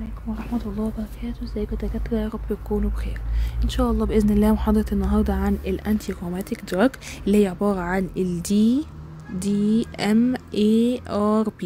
عليكم ورحمة الله وبركاته ازيكم يا دكاترة يا رب تكونوا بخير ان شاء الله بإذن الله محاضرة النهاردة عن الانتي روماتيك دراج اللي هي عبارة عن ال D D M A R B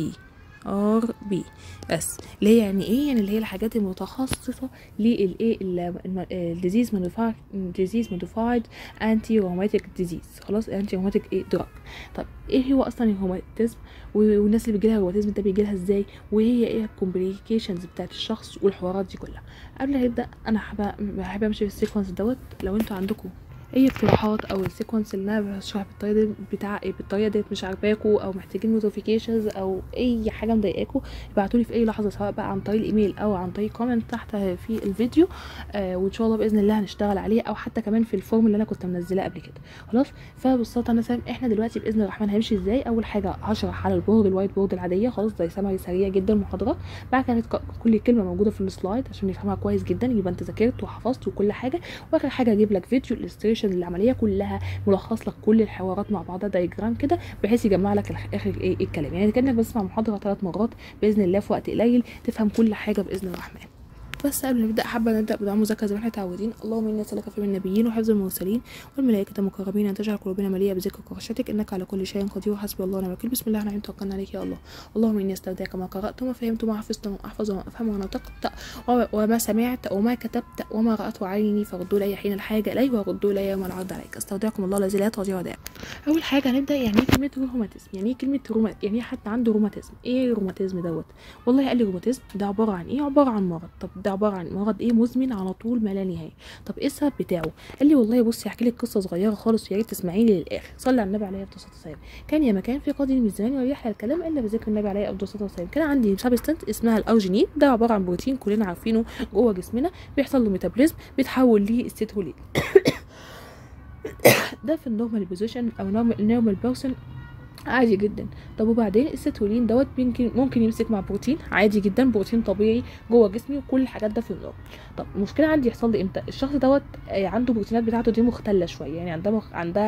ار بي بس اللي هي يعني ايه يعني اللي هي الحاجات المتخصصه للايه الديزيز ديزيز موديفايد انتي روماتيك ديزيز خلاص انتي روماتيك ايه دراج طب ايه هو اصلا الروماتيزم والناس اللي بيجيلها روماتيزم ده بيجيلها ازاي وهي ايه الكومبليكيشنز بتاعت الشخص والحوارات دي كلها قبل ما نبدا انا حابه بحب امشي في السيكونس دوت لو انتوا عندكم اي اقتراحات او السيكونس اللي انا بشرح بالطريقه دي بتاع بالطريقه ديت مش عاجباكوا او محتاجين نوتيفيكيشنز او اي حاجه مضايقاكوا ابعتوا لي في اي لحظه سواء بقى عن طريق الايميل او عن طريق كومنت تحت في الفيديو آه وان شاء الله باذن الله هنشتغل عليه او حتى كمان في الفورم اللي انا كنت منزلاه قبل كده خلاص فببساطه مثلا احنا دلوقتي باذن الرحمن هنمشي ازاي اول حاجه هشرح على البورد الوايت بورد العاديه خلاص زي سمري سريع جدا المحاضره بعد كده كل كلمه موجوده في السلايد عشان نفهمها كويس جدا يبقى انت ذاكرت وحفظت وكل حاجه واخر حاجه اجيب لك فيديو الستريشن العمليه كلها كلها ملخص لك كل الحوارات مع بعضها دايجرام كده بحيث يجمع لك اخر ايه الكلام يعني كانك بتسمع محاضره ثلاث مرات باذن الله في وقت قليل تفهم كل حاجه باذن الرحمن بس قبل ما نبدا حابه نبدا بدعاء مذاكره زي ما احنا متعودين اللهم اني اسالك في النبيين وحفظ المرسلين والملائكه المقربين ان تجعل قلوبنا مليئه بذكرك وخشيتك انك على كل شيء قدير وحسبي الله ونعم الوكيل بسم الله الرحمن الرحيم توكلنا عليك يا الله اللهم اني استودعك ما قرات وما فهمت وما حفظت وما احفظ وما افهم وما نطقت وما سمعت وما كتبت وما راته عيني فردوا لي حين الحاجه اليه وردوا لي يوم العرض عليك استودعكم الله الذي لا تضيع ودائع اول حاجه هنبدا يعني ايه كلمه روماتيزم يعني ايه كلمه روما يعني حد عنده روماتيزم ايه الروماتيزم دوت والله قال لي روماتيزم ده عباره عن ايه عباره عن مرض طب ده عباره عن مرض ايه مزمن على طول ما لا نهايه طب ايه السبب بتاعه قال لي والله بصي احكي لك قصه صغيره خالص ويا ريت تسمعيني للاخر صلي على النبي عليه الصلاه والسلام كان يا مكان في قاضي من الزمان ويحيى الكلام الا بذكر النبي عليه الصلاه والسلام كان عندي سبستنت اسمها الارجينين ده عباره عن بروتين كلنا عارفينه جوه جسمنا بيحصل له ميتابوليزم بيتحول لاستيتولين ده في النورمال بوزيشن او نورمال بيرسون عادي جدا طب وبعدين الستولين دوت ممكن ممكن يمسك مع بروتين عادي جدا بروتين طبيعي جوه جسمي وكل الحاجات ده في النور طب المشكله عندي يحصل لي امتى الشخص دوت عنده بروتينات بتاعته دي مختله شويه يعني عندها مخ... عندها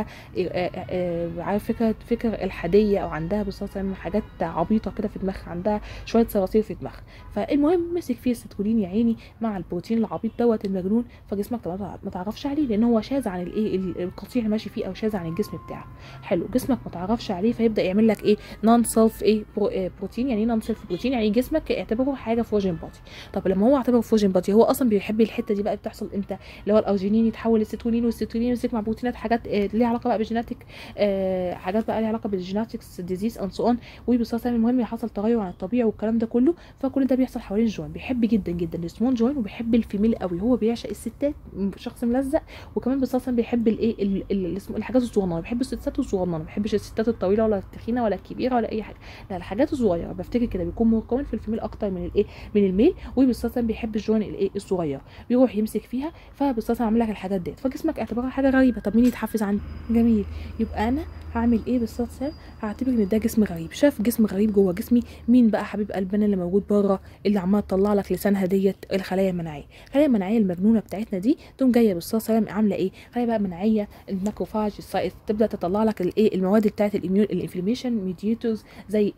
عارف فكره فكر الحاديه او عندها بصراحه حاجات عبيطه كده في دماغها عندها شويه صراصير في دماغها فالمهم مسك فيه الستولين يا عيني مع البروتين العبيط دوت المجنون فجسمك ما تعرفش عليه لان هو شاذ عن الايه القطيع اللي ماشي فيه او شاذ عن الجسم بتاعه حلو جسمك ما تعرفش عليه فيبدا يعمل لك ايه نون سيلف ايه برو إيه بروتين يعني ايه نون سيلف بروتين يعني جسمك اعتبره حاجه فوجن بادي طب لما هو اعتبره فوجن بادي هو اصلا بيحب الحته دي بقى بتحصل امتى اللي هو الارجينين يتحول للستولين والستولين يمسك مع بروتينات حاجات إيه ليها علاقه بقى بالجيناتيك آه حاجات بقى ليها علاقه بالجيناتكس ديزيز اند سو اون وبصراحه المهم يحصل تغير عن الطبيعي والكلام ده كله فكل ده بيحصل حوالين الجوين بيحب جدا جدا السمول جوين وبيحب الفيميل قوي هو بيعشق الستات شخص ملزق وكمان بصراحه بيحب الايه الحاجات الصغننه ما بيحبش الستات الصغننه ما بيحبش الستات الطويله ولا التخينه ولا الكبيره ولا اي حاجه لا الحاجات الصغيره بفتكر كده بيكون مكون في الفيميل اكتر من الايه من الميل وبالصلصه بيحب الجوان الايه الصغيره بيروح يمسك فيها فبالصلصه عامل لك الحاجات ديت فجسمك اعتبرها حاجه غريبه طب مين يتحفز عني جميل يبقى انا هعمل ايه بالصلصه هعتبر ان ده جسم غريب شاف جسم غريب جوه جسمي مين بقى حبيب قلبنا اللي موجود بره اللي عمال تطلع لك لسانها ديت الخلايا المناعيه الخلايا المناعيه المجنونه بتاعتنا دي تقوم جايه بالصلصه عامله ايه خلايا بقى مناعيه الماكروفاج تبدا تطلع لك الايه المواد بتاعت الاميون الانفلاميشن ميديتورز زي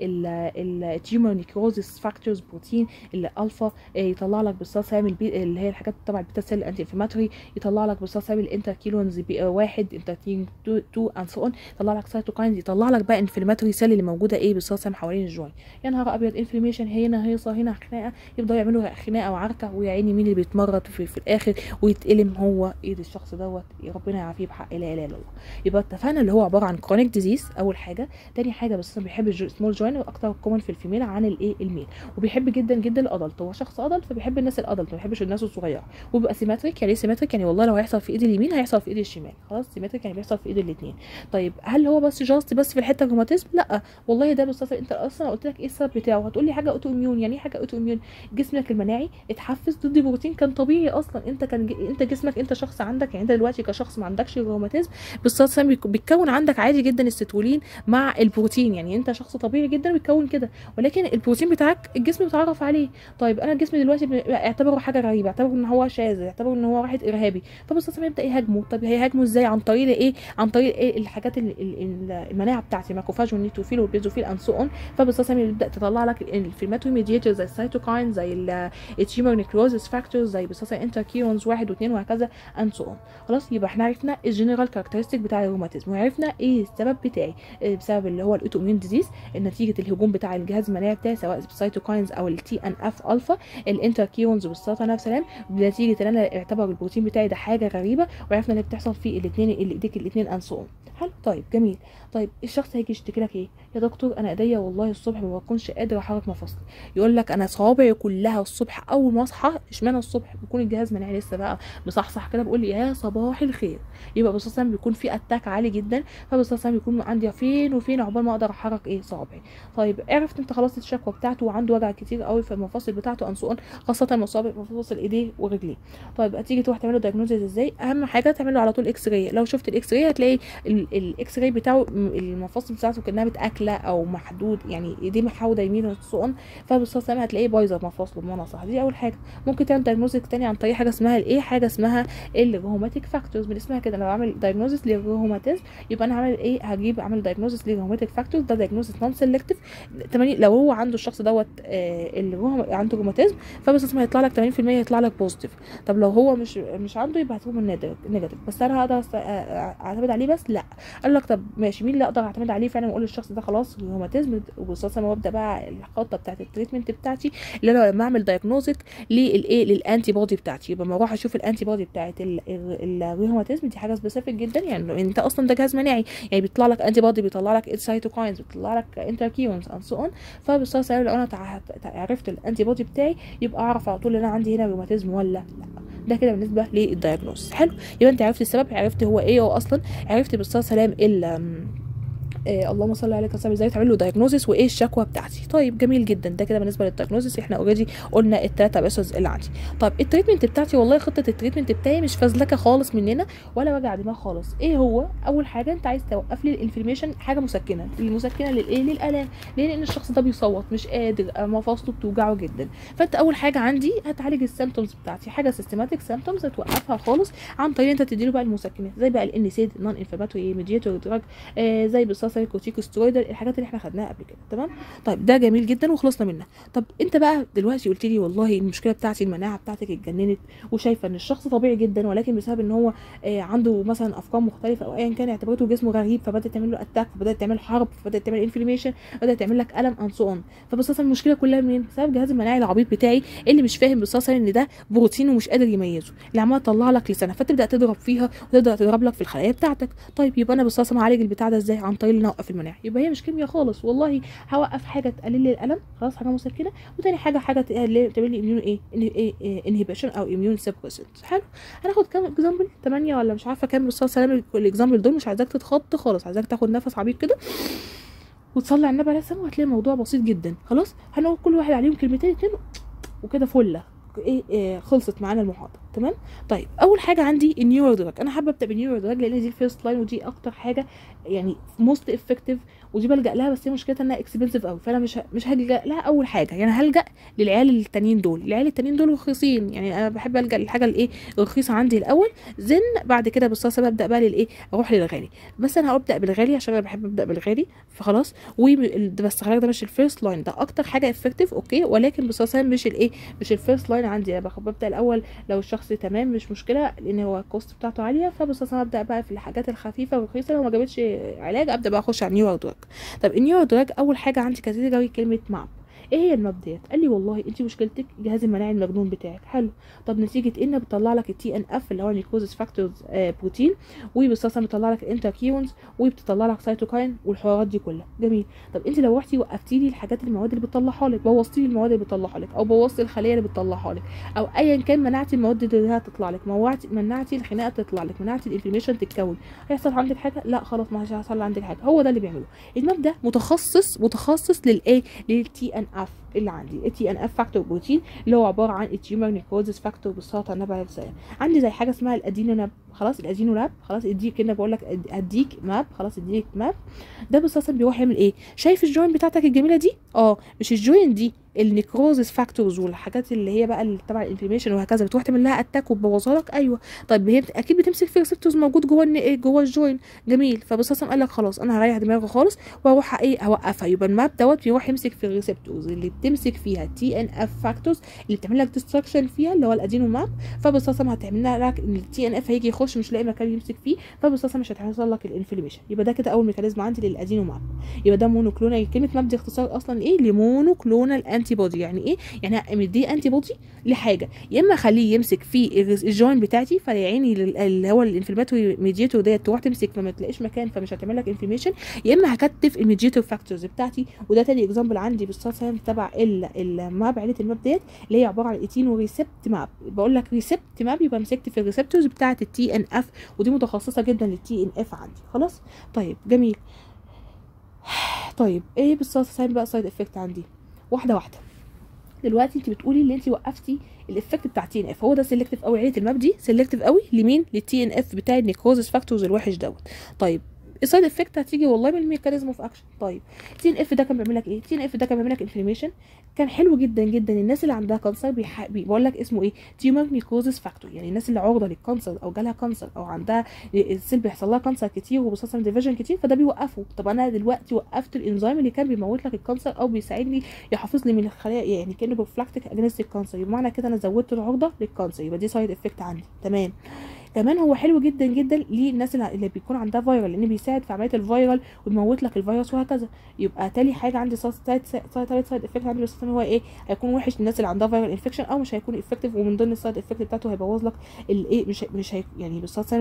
التيومر نيكروزيس فاكتورز بروتين الالفا يطلع لك بالصلصه يعمل بي اللي هي الحاجات تبع البيتا سيل انتي انفلاماتوري يطلع لك بالصلصه يعمل انتركيلونز بي واحد انتركين 2 اند سو اون يطلع لك سيتوكاينز يطلع لك بقى انفلاماتوري سيل اللي موجوده ايه بالصلصه حوالين الجوين يا نهار ابيض انفلاميشن هنا هيصه هنا خناقه يبداوا يعملوا خناقه وعركه ويا عيني مين اللي بيتمرد في, في الاخر ويتألم هو ايد الشخص دوت ربنا يعافيه بحق لا اله الا الله يبقى اتفقنا اللي هو عباره عن كرونيك ديزيز اول حاجه تاني حاجه بس بيحب السمول جوين واكتر كومن في الفيميل عن الايه الميل وبيحب جدا جدا الادلت هو شخص ادلت فبيحب الناس الادلت ما بيحبش الناس الصغيره وبيبقى سيمتريك يعني ايه سيمتريك يعني والله لو هيحصل في ايد اليمين هيحصل في ايد الشمال خلاص سيمتريك يعني بيحصل في ايد الاثنين طيب هل هو بس جاست بس في الحته الروماتيزم لا والله ده بس انت اصلا قلت لك ايه السبب بتاعه هتقول لي حاجه اوتو اميون يعني ايه حاجه اوتو اميون جسمك المناعي اتحفز ضد بروتين كان طبيعي اصلا انت كان ج... انت جسمك انت شخص عندك يعني انت دلوقتي كشخص ما عندكش روماتيزم بالصلصه بيتكون عندك عادي جدا الستولين مع البروتين يعني انت شخص طبيعي جدا بيتكون كده ولكن البروتين بتاعك الجسم بيتعرف عليه طيب انا الجسم دلوقتي اعتبره حاجه غريبه اعتبره ان هو شاذ اعتبره ان هو واحد ارهابي فبالصلصه يبدا يهاجمه طب هيهاجمه ازاي عن طريق ايه عن طريق ايه الحاجات المناعه بتاعتي الماكروفاج والنيتروفيل والبيزوفيل اند سو اون فبالصوص بتبدا تطلع لك الانفلاماتوري ميديتور زي السيتوكاين زي التيومر نيكروزس فاكتورز زي بصوص انتركيرونز واحد واثنين وهكذا اند سو اون خلاص يبقى احنا عرفنا الجنرال كاركترستيك بتاع الروماتيزم وعرفنا ايه السبب بتاعي بسبب اللي هو الاوتو اميون ديزيز نتيجه الهجوم بتاع الجهاز المناعي بتاعي سواء السيتوكاينز او التي ان اف الفا الانتركيرونز بالسلطه نفس الكلام بنتيجه ان انا اعتبر البروتين بتاعي ده حاجه غريبه وعرفنا اللي بتحصل في الاثنين اللي ايديك الاثنين اند سو اون حلو طيب جميل طيب الشخص هيجي يشتكي لك ايه يا دكتور انا ايديا والله الصبح ما بكونش قادر احرك مفاصلي يقول لك انا صوابعي كلها الصبح اول ما اصحى اشمعنى الصبح بيكون الجهاز المناعي لسه بقى مصحصح كده بقول لي يا صباح الخير يبقى بصوصا بيكون في اتاك عالي جدا فبصوصا بيكون عندي فين وفين عقبال ما اقدر احرك ايه صوابعي طيب عرفت انت خلاص الشكوى بتاعته وعنده وجع كتير قوي في المفاصل بتاعته انسون خاصه مصابع مفاصل ايديه ورجليه طيب هتيجي تروح تعمل له دايجنوزيس ازاي اهم حاجه تعمل له على طول اكس راي لو شفت الاكس راي هتلاقي الاكس راي بتاعه المفاصل بتاعته كانها متاكله او محدود يعني ايديه محاوده يمين وتصقن فبالصوص هتلاقيه بايظه مفاصله بمعنى صح دي اول حاجه ممكن تعمل دايجنوزيس تاني عن طريق حاجه اسمها الايه حاجه اسمها الروماتيك فاكتورز من اسمها كده لو عامل دايجنوزيس للروماتيزم يبقى انا هعمل ايه هجيب اعمل دايجنوزيس للروماتيك فاكتورز ده دايجنوزيس نون سيلكتيف لو هو عنده الشخص دوت آه اللي عنده روماتيزم فبس هيطلع لك 80% هيطلع لك بوزيتيف طب لو هو مش مش عنده يبقى هتكون نيجاتيف بس انا هقدر اعتمد عليه بس لا قال لك طب ماشي مين اللي اقدر اعتمد عليه فعلا واقول للشخص ده خلاص روماتيزم وبصوص انا ببدا بقى الخطه بتاعت التريتمنت بتاعتي اللي انا لما اعمل دايجنوزك للايه للانتي بودي بتاعتي يبقى ما اروح اشوف الانتي بودي بتاعت الروماتيزم دي حاجه سبيسيفيك جدا يعني انت اصلا ده جهاز مناعي يعني بيطلع لك انتي بودي بيطلع لك السيتوكاينز بيطلع لك انتركيونز اند سو اون فبالصوص لو انا عرفت الانتي بودي بتاعي يبقى اعرف على طول ان انا عندي هنا روماتيزم ولا لا ده كده بالنسبه للدايجنوز حلو يبقى انت عرفت السبب عرفت هو ايه هو اصلا عرفت بالصلاه سلام ال آه اللهم صل على وسلم ازاي تعمل له دايجنوزيس وايه الشكوى بتاعتي طيب جميل جدا ده كده بالنسبه للدايجنوزيس احنا اوريدي قلنا الثلاثه بيسز اللي عندي طيب التريتمنت بتاعتي والله خطه التريتمنت بتاعي مش فازلكه خالص مننا ولا وجع دماغ خالص ايه هو اول حاجه انت عايز توقف لي الانفلاميشن حاجه مسكنه المسكنه للايه للالام ليه لان الشخص ده بيصوت مش قادر مفاصله بتوجعه جدا فانت اول حاجه عندي هتعالج السيمتومز بتاعتي حاجه سيستماتيك سيمتومز هتوقفها خالص عن طريق انت تديله بقى المسكنات زي بقى الانسيد نون انفلاماتوري ميديتور دراج آه زي بالصلصه الكورتيكوسترويد الحاجات اللي احنا خدناها قبل كده تمام طيب ده جميل جدا وخلصنا منها طب انت بقى دلوقتي قلت لي والله المشكله بتاعتي المناعه بتاعتك اتجننت وشايفه ان الشخص طبيعي جدا ولكن بسبب ان هو آه عنده مثلا افكار مختلفه او ايا كان اعتبرته جسمه غريب فبدات تعمل له اتاك فبدات تعمل حرب فبدات تعمل انفلاميشن بدات تعمل لك الم ان سو اون فبس المشكله كلها منين بسبب الجهاز المناعي العبيط بتاعي اللي مش فاهم بالصلصه ان ده بروتين ومش قادر يميزه اللي عمال تطلع لك لسانه فتبدا تضرب فيها وتبدا تضرب لك في الخلايا بتاعتك طيب يبقى انا بالصلصه معالج البتاع ده ازاي عن طريق ان اوقف المناعه يبقى هي مش كيمياء خالص والله هوقف حاجه تقلل لي الالم خلاص حاجه مسكنه وتاني حاجه حاجه تعمل لي اميون ايه انهبيشن او اميون سبريسنت حلو هناخد كام اكزامبل 8 ولا مش عارفه كام بالصلاه سلام الاكزامبل دول مش عايزاك تتخض خالص عايزاك تاخد نفس عميق كده وتصلي على النبي عليه السلام وهتلاقي الموضوع بسيط جدا خلاص هنقول كل واحد عليهم كلمتين اتنين وكده فله ايه, إيه خلصت معانا المحاضره تمام طيب اول حاجه عندي النيورو دراج انا حابه ابدا بالنيورو دراج لان دي الفيرست لاين ودي اكتر حاجه يعني موست افكتيف ودي بلجا لها بس هي مشكلتها انها اكسبنسيف قوي فانا مش مش هلجا لها اول حاجه يعني هلجا للعيال التانيين دول العيال التانيين دول رخيصين يعني انا بحب الجا للحاجه الايه الرخيصه عندي الاول زن بعد كده بالصلصه ببدا بقى للايه اروح للغالي بس انا هبدا بالغالي عشان انا بحب ابدا بالغالي فخلاص بس خلي ده مش الفيرست لاين ده اكتر حاجه افكتيف اوكي ولكن بالصلصه مش الايه مش الفيرست لاين عندي انا ببدا الاول لو الشخص تمام مش مشكله لان هو الكوست بتاعته عاليه فبالصلصه هبدا بقى في الحاجات الخفيفه والرخيصه لو ما جابتش علاج ابدا بقى اخش على النيورو دراج طب النيورو دراج اول حاجه عندي كاتيجوري كلمه ماب ايه هي الماب ديت قال لي والله انت مشكلتك الجهاز المناعي المجنون بتاعك حلو طب نتيجه ان بتطلع لك التي ان اف اللي هو نيكوزس فاكتورز آه بروتين وبالصلصه بتطلع لك الانتركيونز وبتطلع لك سيتوكاين والحوارات دي كلها جميل طب انت لو رحتي وقفتي لي الحاجات المواد اللي بتطلعها لك بوظتي لي المواد اللي بتطلعها لك او بوظتي الخليه اللي بتطلعها لك او ايا كان منعتي المواد اللي هتطلع لك منعتي منعتي الخناقه تطلع لك منعتي الانفلاميشن تتكون هيحصل عندك حاجه لا خلاص ما هيحصل عندك حاجه هو ده اللي بيعمله الماب ده متخصص متخصص للايه للتي ان اف اللي عندي التي ان اف فاكتور بروتين اللي هو عباره عن التيومر نيكروزس فاكتور بالسلطه النبي عليه السلام عندي زي حاجه اسمها الادينوناب خلاص الادينولاب خلاص اديك كده بقول لك اديك ماب خلاص اديك ماب ده بالصلصه بيروح يعمل ايه شايف الجوين بتاعتك الجميله دي اه مش الجوين دي النيكروزس فاكتورز والحاجات اللي هي بقى اللي تبع الانفلاميشن وهكذا بتروح تعمل لها اتاك وتبوظها لك ايوه طيب هي بت- اكيد بتمسك في ريسبتورز موجود جوه الن- جوه الجوين جميل فبص قال لك خلاص انا هريح دماغي خالص واروح ايه اوقفها يبقى الماب دوت بيروح يمسك في الريسبتورز اللي بتمسك فيها تي ان اف فاكتورز اللي بتعمل لك ديستراكشن فيها اللي هو الادينو ماب فبصاصه هتعمل لك ان التي ان اف هيجي يخش مش لاقي مكان يمسك فيه فبصاصه مش هتحصل لك الانفلاميشن يبقى ده كده اول ميكانيزم عندي للادينو ماب يبقى ده مونوكلونال كلمه ماب دي اختصار اصلا ايه لمونوكلونال انتي بودي يعني ايه يعني دي انتي بودي لحاجه يا اما اخليه يمسك في الرز- الجوين بتاعتي فيعيني لل- اللي هو الانفلاماتوري ميديتور ديت تروح تمسك فما تلاقيش مكان فمش هتعمل لك انفلاميشن يا اما هكتف الميديتور فاكتورز بتاعتي وده تاني اكزامبل عندي بالصلصه تبع ال- الماب عيله الماب ديت اللي هي عباره عن ايتين وريسبت ماب بقول لك ريسبت ماب يبقى مسكت في الريسبتورز بتاعه التي ان اف ودي متخصصه جدا للتي ان اف عندي خلاص طيب جميل طيب ايه بالصلصه بقى سايد افكت عندي واحده واحده دلوقتي انت بتقولي اللي انت وقفتي الافكت بتاع تي ان اف هو ده سيلكتيف قوي عيله الماب دي سيلكتيف قوي لمين للتي ان اف بتاع النيكروزس فاكتورز الوحش دوت طيب السايد افكت هتيجي والله من الميكانيزم اوف اكشن طيب تي ان اف ده كان بيعمل لك ايه تي ان اف ده كان بيعمل لك انفلاميشن كان حلو جدا جدا الناس اللي عندها كانسر بيح... بيقول لك اسمه ايه تيومر نيكروزس فاكتور يعني الناس اللي عرضه للكانسر او جالها كانسر او عندها السيل بيحصل لها كانسر كتير وبصاصه ديفيجن كتير فده بيوقفه طب انا دلوقتي وقفت الانزيم اللي كان بيموت لك الكانسر او بيساعدني يحافظ لي من الخلايا يعني كانه بروفلاكتيك اجنست الكانسر يبقى معنى كده انا زودت العرضه للكانسر يبقى دي سايد افكت عندي تمام كمان هو حلو جدا جدا للناس اللي اللي بيكون عندها فيرال لان بيساعد في عمليه الفيرال ويموت لك الفيروس وهكذا يبقى تاني حاجه عندي تالت سايد افكت عندي بس هو ايه هيكون وحش للناس اللي عندها فيرال انفكشن او مش هيكون افكتيف ومن ضمن السايد افكت بتاعته هيبوظ لك الايه مش مش هي يعني بالصلاه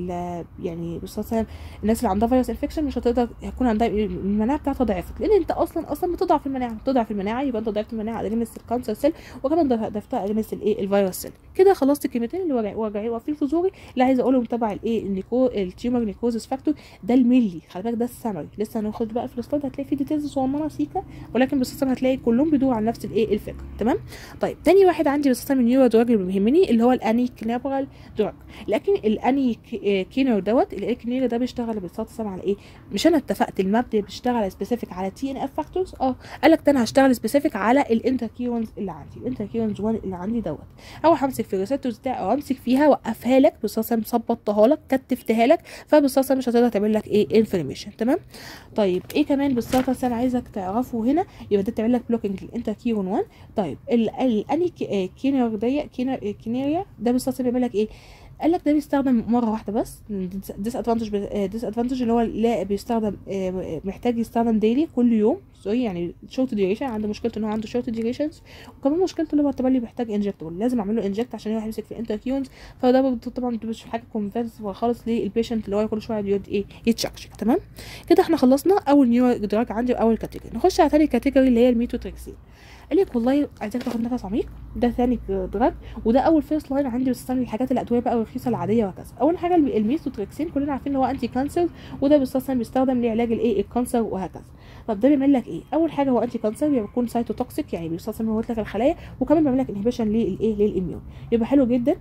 يعني بالصلاه الناس اللي عندها فيروس انفكشن مش هتقدر هيكون عندها المناعه بتاعتها ضعفت لان انت اصلا اصلا بتضعف المناعه بتضعف المناعه يبقى انت ضعفت المناعه اجنست الكانسر سيل وكمان ضعفتها اجنست الايه الفيروس سيل كده خلصت الكلمتين اللي وجعي وجعي واقفين في زوري اللي عايزه اقولهم تبع الايه النيكو التيومر نيكوزس فاكتور ده الملي خلي بالك ده السمري لسه هناخد بقى في السلايد هتلاقي فيه ديتيلز صغننه سيكا ولكن باستثناء هتلاقي كلهم بيدوروا على نفس الايه الفكره تمام طيب تاني واحد عندي باستثناء من النيورو دراج اللي بيهمني اللي هو الاني كنابرال دراج لكن الاني كينر دوت الكينير ده بيشتغل باستثناء على ايه مش انا اتفقت الماب ده بيشتغل سبيسيفيك على تي ان اف فاكتورز اه قال لك ده انا هشتغل سبيسيفيك على الانتركيونز اللي عندي الانتركيونز 1 اللي عندي دوت او همسك في الريسبتورز بتاعي او امسك فيها اوقفها لك باستثناء مثبطها لك كتفتها لك فبالصلصه مش هتقدر تعمل لك ايه انفلاميشن تمام طيب ايه كمان بالصلصه انا عايزك تعرفه هنا يبقى ده تعمل لك بلوكينج الانتركيون 1 طيب الاني كينير دي كينيريا ده بالصلصه بيعمل لك ايه قال لك ده بيستخدم مره واحده بس ديس ادفانتج ديس ادفانتج اللي هو لا بيستخدم محتاج يستخدم ديلي كل يوم سوري يعني شورت ديوريشن عنده مشكلته ان هو عنده شورت ديوريشنز وكمان مشكلته اللي هو التبلي محتاج انجكتبل لازم اعمل له انجكت عشان يروح يمسك في الانتركيونز فده طبعا مش حاجه كونفيرس خالص للبيشنت اللي هو كل شويه يقعد ايه يتشكشك تمام كده احنا خلصنا اول نيو دراج عندي واول كاتيجوري نخش على تاني كاتيجوري اللي هي الميتوتريكسين قال لك والله عايزاك تاخد نفس عميق ده ثاني دراج وده اول فيرست لاين عندي بستعمل الحاجات الادويه بقى الرخيصه العاديه وهكذا اول حاجه الميثوتريكسين كلنا عارفين ان هو انتي كانسر وده بيستخدم بيستخدم لعلاج الايه الكانسر وهكذا طب ده بيعمل لك ايه اول حاجه هو انتي كانسر بيكون سايتوتوكسيك يعني بيستخدم يموت لك الخلايا وكمان بيعمل لك انهبيشن للايه للاميون يبقى حلو جدا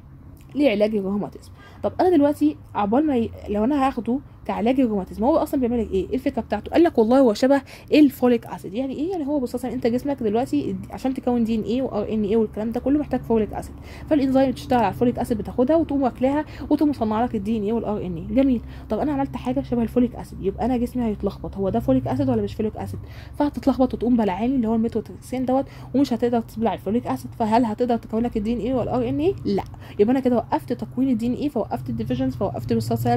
لعلاج الروماتيزم طب انا دلوقتي عقبال ما ي... لو انا هاخده كعلاج الروماتيزم هو اصلا بيعمل لك ايه؟ ايه الفكره بتاعته؟ قال لك والله هو شبه الفوليك اسيد يعني ايه؟ يعني هو بص انت جسمك دلوقتي عشان تكون دي ان ايه وار ان ايه والكلام ده كله محتاج فوليك اسيد فالانزيم بتشتغل على الفوليك اسيد بتاخدها وتقوم واكلاها وتقوم مصنع لك الدي ان ايه والار ان ايه جميل طب انا عملت حاجه شبه الفوليك اسيد يبقى انا جسمي هيتلخبط هو ده فوليك اسيد ولا مش فوليك اسيد فهتتلخبط وتقوم بلعاني اللي هو الميتوتريكسين دوت ومش هتقدر تبلع الفوليك اسيد فهل هتقدر تكون لك الدي ان ايه والار ان ايه؟ لا يبقى انا كده وقفت تكوين الدي ان ايه فوقفت الديفيجنز فوقفت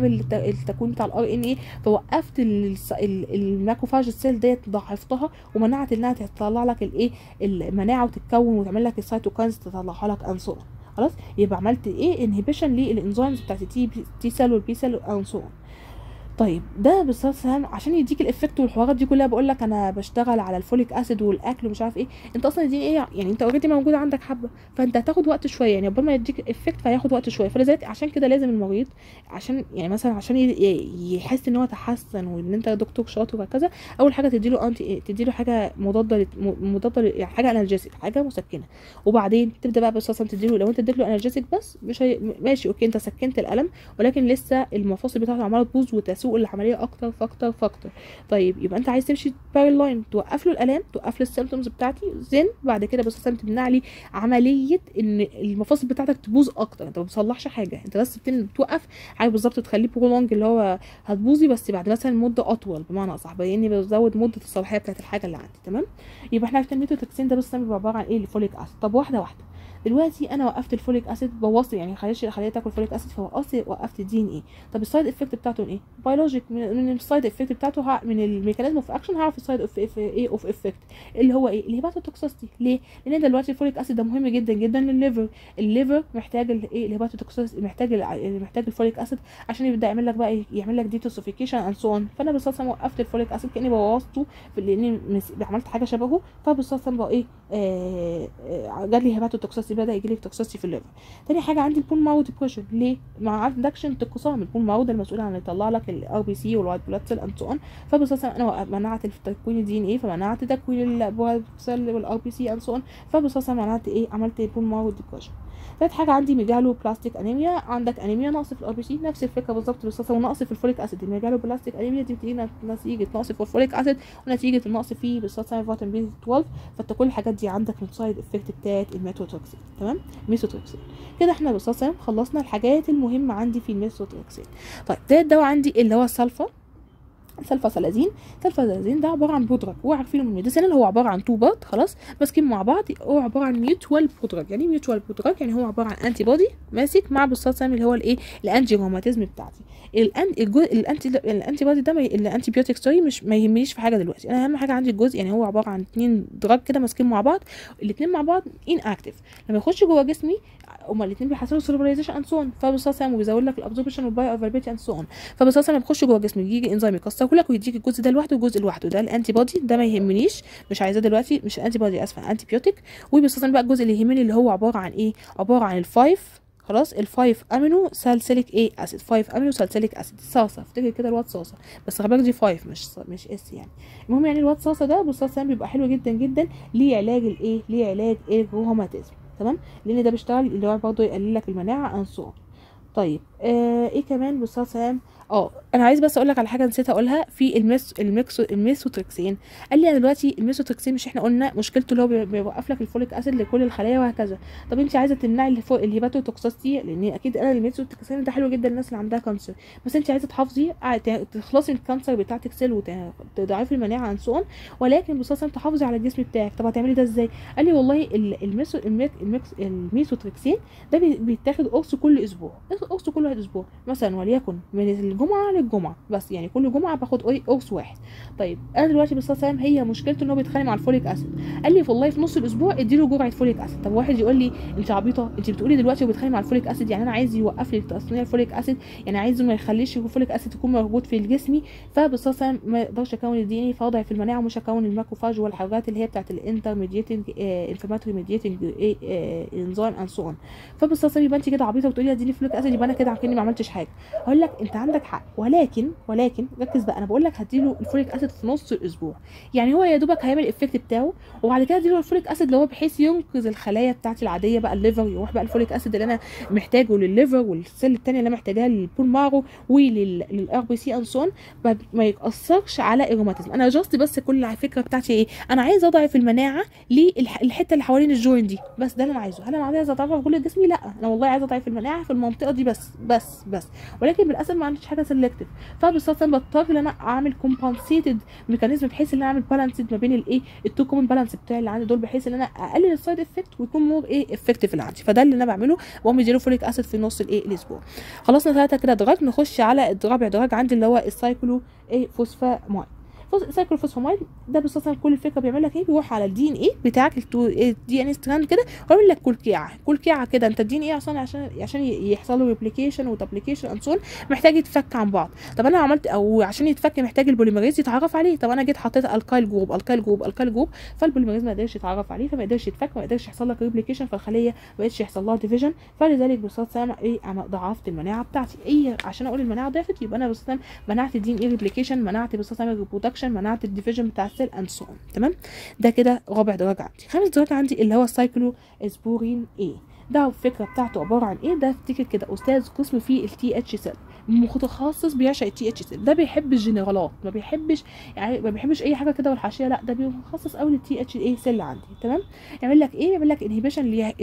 التكوين بتاع الار ان ايه فوقفت الماكروفاج السيل ديت ضعفتها ومنعت انها تطلع لك الايه المناعه وتتكون وتعمل لك السيتوكاينز تطلعها لك انسولين خلاص يبقى عملت ايه انهبيشن للانزيمز بتاعت التي تي سيل والبي سيل والانسولين طيب ده بالظبط عشان يديك الافكت والحوارات دي كلها بقول لك انا بشتغل على الفوليك اسيد والاكل ومش عارف ايه انت اصلا دي ايه يعني انت اوريدي موجود عندك حبه فانت هتاخد وقت شويه يعني قبل ما يديك افكت فهياخد وقت شويه فلذلك عشان كده لازم المريض عشان يعني مثلا عشان يحس ان هو تحسن وان انت دكتور شاطر وهكذا اول حاجه تديله انتي تديله حاجه مضاده مضاده يعني حاجه انالجيسيك حاجه مسكنه وبعدين تبدا بقى بس اصلا تديله لو انت اديت له انالجيسيك بس مش هي... ماشي اوكي انت سكنت الالم ولكن لسه المفاصل بتاعته عماله تبوظ وتسوء بيسوق العمليه اكتر فاكتر فاكتر طيب يبقى انت عايز تمشي بارل لاين توقف له الالام توقف له السيمتومز بتاعتي زين بعد كده بس مثلا تمنع لي عمليه ان المفاصل بتاعتك تبوظ اكتر انت ما بتصلحش حاجه انت بس بتن- بتوقف حاجه بالظبط تخليه برولونج اللي هو هتبوظي بس بعد مثلا مده اطول بمعنى اصح باني بزود مده الصلاحيه بتاعت الحاجه اللي عندي تمام يبقى احنا عرفنا الميثوتريكسين ده بس بيبقى عباره عن ايه الفوليك اسيد طب واحده واحده دلوقتي انا وقفت الفوليك اسيد بوظت يعني خليتش خليتها تاكل فوليك اسيد فوقفت وقفت الدي ان ايه طب السايد افكت بتاعته ايه بيولوجيك من, من السايد افكت بتاعته ه- من الميكانيزم اوف اكشن هعرف السايد اوف ايه اوف افكت اللي هو ايه الهيباتوتوكسيستي ليه لان دلوقتي الفوليك اسيد ده مهم جدا جدا للليفر الليفر محتاج الايه الهيباتوتوكسيستي محتاج ال- محتاج الفوليك اسيد عشان يبدا يعمل لك بقى إيه؟ يعمل لك ديتوسيفيكيشن اند سو اون فانا بس اصلا وقفت الفوليك اسيد كاني بوظته في لاني مس- عملت حاجه شبهه فبس اصلا بقى ايه آه آه جالي هيباتوتوكسيستي بدا يجي لي توكسيستي في الليفر تاني حاجه عندي البون ماو ديبريشن ليه ما عندكش انتقاصام البون ماو ده المسؤول عن يطلع لك الار بي سي والوايت بلاد سيل اند سو اون فبس اصلا انا وقف- منعت تكوين الدي ان ايه فمنعت تكوين الوايت سيل والار بي سي اند سو اون فبس اصلا منعت ايه عملت بون ماو ديبريشن تالت حاجه عندي ميجالو بلاستيك انيميا عندك انيميا نقص في الار بي سي نفس الفكره بالظبط بس اصلا ونقص في الفوليك اسيد الميجالو بلاستيك انيميا دي بتيجي نتيجه نقص في الفوليك اسيد ونتيجه النقص فيه بس اصلا فيتامين بي 12 فانت كل الحاجات دي عندك من سايد افكت بتاعت الميثوتوكسين تمام ميثوتوكسين كده احنا بس اصلا خلصنا الحاجات المهمه عندي في الميثوتوكسين طيب ده الدواء عندي اللي هو السلفا سلفاسلازين سلفاسلازين ده عباره عن بودرج هو عارفينه من الميديسين هو عباره عن تو بارت خلاص ماسكين مع بعض هو عباره عن ميوتوال بودرج يعني ميوتوال بودرج يعني هو عباره عن انتي بودي ماسك مع بالصوت اللي هو الايه الانتي روماتيزم بتاعتي الان الجزء الانتي الانتي بودي ده ما ي- الانتي بيوتيك سوري مش ما يهمنيش في حاجه دلوقتي انا اهم حاجه عندي الجزء يعني هو عباره عن اتنين دراج كده ماسكين مع بعض الاثنين مع بعض ان اكتف لما يخش جوه جسمي هما الاثنين بيحصلوا سيربرايزيشن اند سون فبالصوت وبيزود لك الابزوربشن والبايو افيلابيلتي اند سون فبالصوت لما بيخش جوه جسمي بيجي انزيم يكسره لك ويديك الجزء ده لوحده وجزء لوحده ده الانتي بودي ده ما يهمنيش مش عايزاه دلوقتي مش انتي بودي اسفه انتي بيوتيك وبالصوت بقى الجزء اللي يهمني اللي هو عباره عن ايه عباره عن الفايف خلاص الفايف امينو سالسيليك ايه اسيد 5 امينو سالسيليك اسيد صاصه افتكر كده الواد صاصه بس خلي بالك دي 5 مش ص- مش اس يعني المهم يعني الواد صاصه ده بالصوص بيبقى حلو جدا جدا لعلاج الايه لعلاج الروماتيزم تمام لان ده بيشتغل اللي هو برضه يقلل لك المناعه انصون طيب آه ايه كمان بالصوص اه انا عايز بس اقول لك على حاجه نسيت اقولها في الميس الميكسو الميثوتريكسين قال لي انا دلوقتي الميثوتريكسين مش احنا قلنا مشكلته اللي هو بي- بيوقف لك الفوليك اسيد لكل الخلايا وهكذا طب انت عايزه تمنعي الفو- الهيباتوتوكسيستي لان اكيد انا الميثوتريكسين ده حلو جدا للناس اللي عندها كانسر بس انت عايزه تحافظي ع- ت- تخلصي من الكانسر بتاعتك سيل وتضاعفي المناعه عن سون ولكن بصوصا تحافظي على الجسم بتاعك طب هتعملي ده ازاي قال لي والله ال- الميثو الميك الميكس الميثوتريكسين ده بي- بيتاخد قرص كل اسبوع قرص كل واحد اسبوع مثلا وليكن من الجمعه للجمعه بس يعني كل جمعه باخد ايه قرص واحد طيب انا دلوقتي بس سام هي مشكلته ان هو بيتخانق مع الفوليك اسيد قال لي والله في نص الاسبوع اديله جرعه فوليك اسيد طب واحد يقول لي انت عبيطه انت بتقولي دلوقتي هو بيتخانق مع الفوليك اسيد يعني انا عايز يوقف لي تصنيع الفوليك اسيد يعني عايزه ما يخليش الفوليك اسيد يكون موجود في جسمي فبس سام ما اقدرش اكون الدي ان اي فاضع في المناعه ومش هكون الماكروفاج والحاجات اللي هي بتاعت الانترميديتنج انفلاماتوري ميديتنج انزيم اند سو اون فبس سام يبقى انت كده عبيطه وتقولي اديني فوليك اسيد يبقى انا كده كاني ما عملتش حاجه اقول لك انت عندك حق ولكن ولكن ركز بقى انا بقول لك هديله الفوليك اسيد في نص الاسبوع يعني هو يا دوبك هيعمل الافكت بتاعه وبعد كده اديله الفوليك اسيد اللي هو بحيث ينقذ الخلايا بتاعتي العاديه بقى الليفر يروح بقى الفوليك اسيد اللي انا محتاجه للليفر والسيل التانية اللي انا محتاجاها للبول مارو وللار بي سي انسون ما يتاثرش على الروماتيزم انا جاست بس كل الفكره بتاعتي ايه انا عايزه اضعف المناعه للحته اللي حوالين الجوين دي بس ده اللي انا عايزه هل انا عايزه اضعفها في كل جسمي لا انا والله عايزه اضعف المناعه في المنطقه دي بس بس بس ولكن بالاسف ما عنديش حاجه سيلكتيف فبالصوت بضطر ان انا اعمل كومبنسيتد ميكانيزم بحيث ان انا اعمل بالانسد ما بين الايه التو كومن بالانس بتاعي اللي عندي دول بحيث ان انا اقلل السايد افكت ويكون مور ايه افكتيف اللي عندي فده اللي انا بعمله بقوم مديله فوليك اسيد في نص الايه الاسبوع خلصنا ثلاثه كده دراج نخش على الرابع دراج عندي اللي هو السايكلو ايه فوسفامايد سايكلوفوسفامايد ده بالصوص كل الفكره بيعمل لك ايه بيروح على الدي ان ايه بتاعك الدي ان ايه ستراند كده ويعمل لك كلكيعه كلكيعه كده انت الدي ان ايه عشان عشان عشان يحصل له ريبليكيشن ودبليكيشن اند سون محتاج يتفك عن بعض طب انا عملت او عشان يتفك محتاج البوليمريز يتعرف عليه طب انا جيت حطيت الكايل جروب الكايل جروب الكايل جروب فالبوليمريز ما قدرش يتعرف عليه فما قدرش يتفك ما قدرش يحصل لك ريبليكيشن فالخليه ما بقتش يحصل لها ديفيجن فلذلك بالصوت سامع ايه انا ضعفت المناعه بتاعتي ايه عشان اقول المناعه ضعفت يبقى انا بالصوت منعت الدي ان ايه ريبليكيشن منعت بالصوت سامع الريبرودكشن برودكشن منعت الديفيجن بتاع السيل اند سو تمام ده كده رابع درجه عندي خامس درجه عندي اللي هو السايكلو اسبورين اي ده الفكره بتاعته عباره عن ايه ده افتكر كده استاذ قسم فيه التي اتش سيل متخصص بيعشق التي اتش سيل ده بيحب الجنرالات ما بيحبش يعني ما بيحبش اي حاجه كده والحاشيه لا ده متخصص قوي للتي اتش اي سيل عندي تمام يعمل لك ايه يعمل لك انهبيشن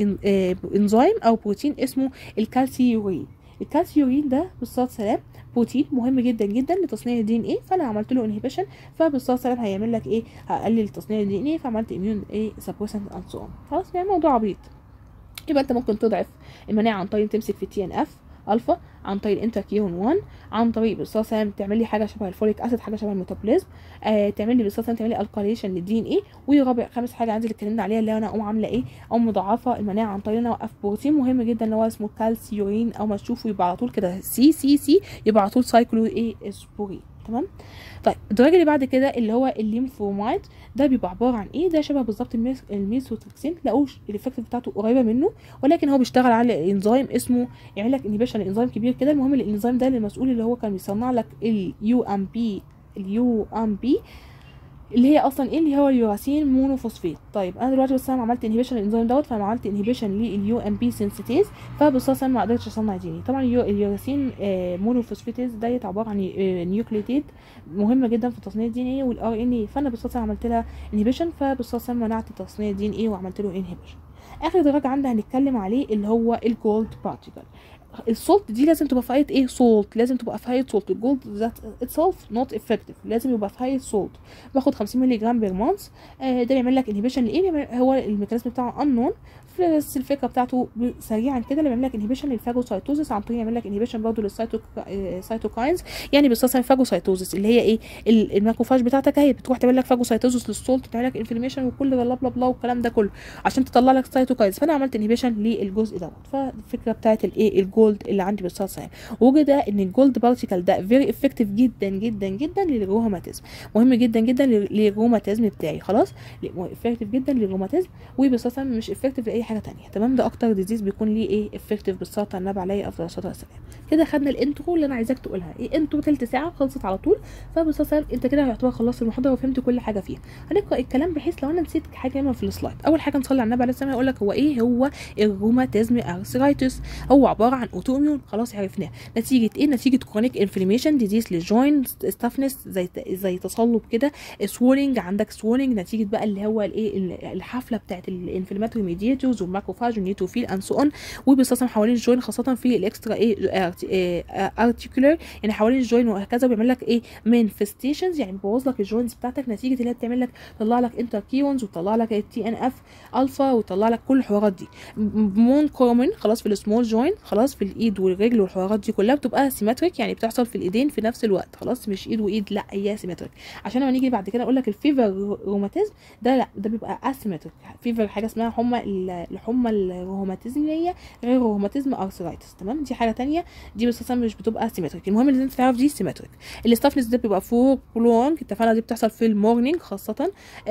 لانزيم او بروتين اسمه الكالسيورين الكالسيورين ده بالصلاه سلام بروتين مهم جدا جدا لتصنيع الدي ان ايه فانا عملت له انهبيشن فبالصلاه سلام هيعمل لك ايه هقلل تصنيع الدي ان ايه فعملت اميون ايه سبريسنت اند سو خلاص يعني موضوع عبيط يبقى انت ممكن تضعف المناعه عن طريق تمسك في التي ان اف الفا عن طريق الانتركيون 1 عن طريق بالصلاه سلام تعمل لي حاجه شبه الفوليك اسيد حاجه شبه الميتابوليزم آه تعمل لي بالصلاه سلام تعمل لي الكاليشن للدي ان ايه ورابع خامس حاجه عندي اللي اتكلمنا عليها اللي انا اقوم عامله ايه اقوم مضاعفه المناعه عن طريق ان انا اوقف بروتين مهم جدا اللي هو اسمه كالسيورين او ما تشوفه يبقى على طول كده سي سي سي يبقى على طول سايكلو ايه اسبورين تمام طيب الدرجه اللي بعد كده اللي هو الليمفومايد ده بيبقى عباره عن ايه ده شبه بالظبط الميس الميثوتريكسين تلاقوش الايفكت بتاعته قريبه منه ولكن هو بيشتغل على انزيم اسمه يعمل لك انهبيشن انزيم كبير كده المهم الانزيم ده المسؤول اللي هو كان بيصنع لك اليو ام بي اليو ام بي اللي هي اصلا ايه اللي هو اليوراسين مونوفوسفيت طيب انا دلوقتي بس انا عملت انهبيشن الانزيم دوت فانا عملت انهبيشن لليو ام بي سينسيتيز فبالصلاه ما قدرتش اصنع دي طبعا اليوراسين آه مونوفوسفيتيز ديت عباره عن آه نيوكليتيد مهمه جدا في تصنيع الدي ان ايه والار ان ايه فانا بالصلاه عملت لها انهبيشن فبالصلاه منعت تصنيع الدي ان ايه وعملت له انهبيشن اخر درجه عندي هنتكلم عليه اللي هو الجولد بارتيكل السولت دي لازم تبقى في هايت ايه سولت لازم تبقى في هايت سولت الجولد ذات اتسلف نوت افكتيف لازم يبقى في هايت سولت باخد 50 مللي جرام بير مانث آه ده بيعمل لك انهبيشن لايه هو الميكانيزم بتاعه انون بس الفكره بتاعته سريعا كده اللي بيعمل لك انهبيشن للفاجوسايتوزس عن طريق يعمل لك انهبيشن برضه للسيتوكاينز يعني بالصلصه الفاجوسايتوزس اللي هي ايه الماكروفاج بتاعتك اهي بتروح تعمل لك فاجوسايتوزس للسولت تعمل لك انفلاميشن وكل بلا بلا بلا والكلام ده كله عشان تطلع لك سيتوكاينز فانا عملت انهبيشن للجزء دوت فالفكره بتاعت الايه الجولد اللي عندي بالصلصه وجد ان الجولد بارتيكل ده فيري افكتيف جدا جدا جدا للروماتيزم مهم جدا جدا للروماتيزم بتاعي خلاص افكتيف جدا للروماتيزم وبالصلصه مش افكتيف لاي حاجه تانية تمام ده اكتر ديزيز بيكون ليه ايه افكتيف بالصلاه على النبي عليه افضل الصلاه والسلام كده خدنا الانترو اللي انا عايزاك تقولها ايه انترو تلت ساعه خلصت على طول فبالصلاه انت كده يعتبر خلصت المحاضره وفهمت كل حاجه فيها هنقرا الكلام بحيث لو انا نسيت حاجه من في السلايد اول حاجه نصلي على النبي عليه السلام يقول لك هو ايه هو الروماتيزم ارثرايتس هو عباره عن اوتو اميون خلاص عرفناه نتيجه ايه نتيجه كرونيك انفلاميشن ديزيز للجوينت ستافنس زي زي تصلب كده سوولينج عندك سوولينج نتيجه بقى اللي هو الايه الحفله بتاعت الانفلاماتوري ميديتورز والماكروفاج والنيوتروفيل اند سو اون وبيستخدم حوالين الجوين خاصه في الاكسترا ايه ارتيكولار يعني حوالين الجوين وهكذا بيعمل لك ايه مانفستيشنز يعني بيبوظ لك الجوينز بتاعتك نتيجه اللي هي بتعمل لك تطلع لك انتركيونز وتطلع لك التي ان اف الفا وتطلع لك كل الحوارات دي مون كومن خلاص في السمول جوين خلاص في الايد والرجل والحوارات دي كلها بتبقى سيمتريك يعني بتحصل في الايدين في نفس الوقت خلاص مش ايد وايد لا هي سيمتريك عشان لما نيجي بعد كده اقول لك الفيفر روماتيزم ده لا ده بيبقى اسيمتريك فيفر حاجه اسمها حمى الحمى الروماتيزميه غير روماتيزم ارثرايتس تمام دي حاجه تانية دي بس مش بتبقى سيمتريك المهم ان انت تعرف دي سيمتريك الاستافنس ده بيبقى فور لونج اتفقنا دي بتحصل في المورنينج خاصه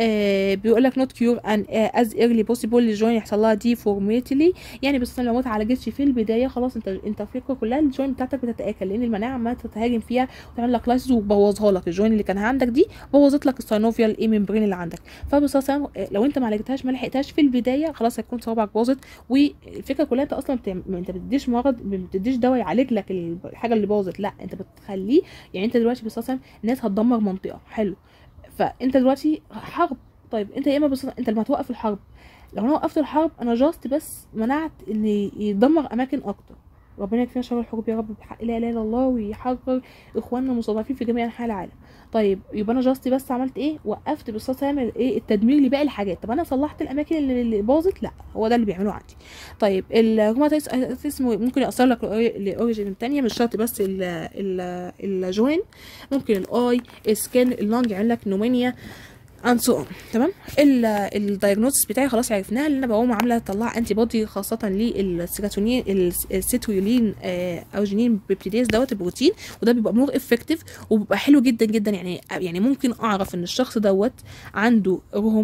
آه بيقول لك نوت كيور ان از ايرلي بوسيبل للجوين يحصل لها دي فورميتلي يعني بس لو ما اتعالجتش في البدايه خلاص انت انت الفكره كلها الجوين بتاعتك بتتاكل لان المناعه ما تتهاجم فيها وتعمل لك لايسز وتبوظها لك الجوين اللي كان عندك دي بوظت لك الساينوفيال اي ممبرين اللي عندك فبصراحه لو انت ما عالجتهاش ما لحقتهاش في البدايه خلاص هتكون صوابعك باظت والفكره كلها انت اصلا بتعم... انت بتديش مرض ما بتديش دواء يعالج لك الحاجه اللي باظت لا انت بتخليه يعني انت دلوقتي بصراحه الناس هتدمر منطقه حلو فانت دلوقتي حرب طيب انت يا اما بص... انت لما توقف الحرب لو انا وقفت الحرب انا جاست بس منعت ان يدمر اماكن اكتر ربنا يكفينا شر الحروب يا رب بحق لا اله الا الله ويحرر اخواننا المستضعفين في جميع انحاء العالم طيب يبقى انا جاستي بس عملت ايه وقفت بالصوت اعمل ايه التدمير لباقي الحاجات طب انا صلحت الاماكن اللي, اللي باظت لا هو ده اللي بيعملوه عندي طيب الروماتيزم ممكن ياثر لك لاوريجين تانية مش شرط بس الجوين ممكن الاي السكين اللونج يعمل لك نومينيا اند سو اون تمام الدايجنوستس بتاعي خلاص عرفناها اللي انا بقوم عامله اطلع انتي بودي خاصه للسيروتونين السيتويولين اوجينين بيبتيديز دوت البروتين وده بيبقى مور افكتيف وبيبقى حلو جدا جدا يعني يعني ممكن اعرف ان الشخص دوت عنده روماتيك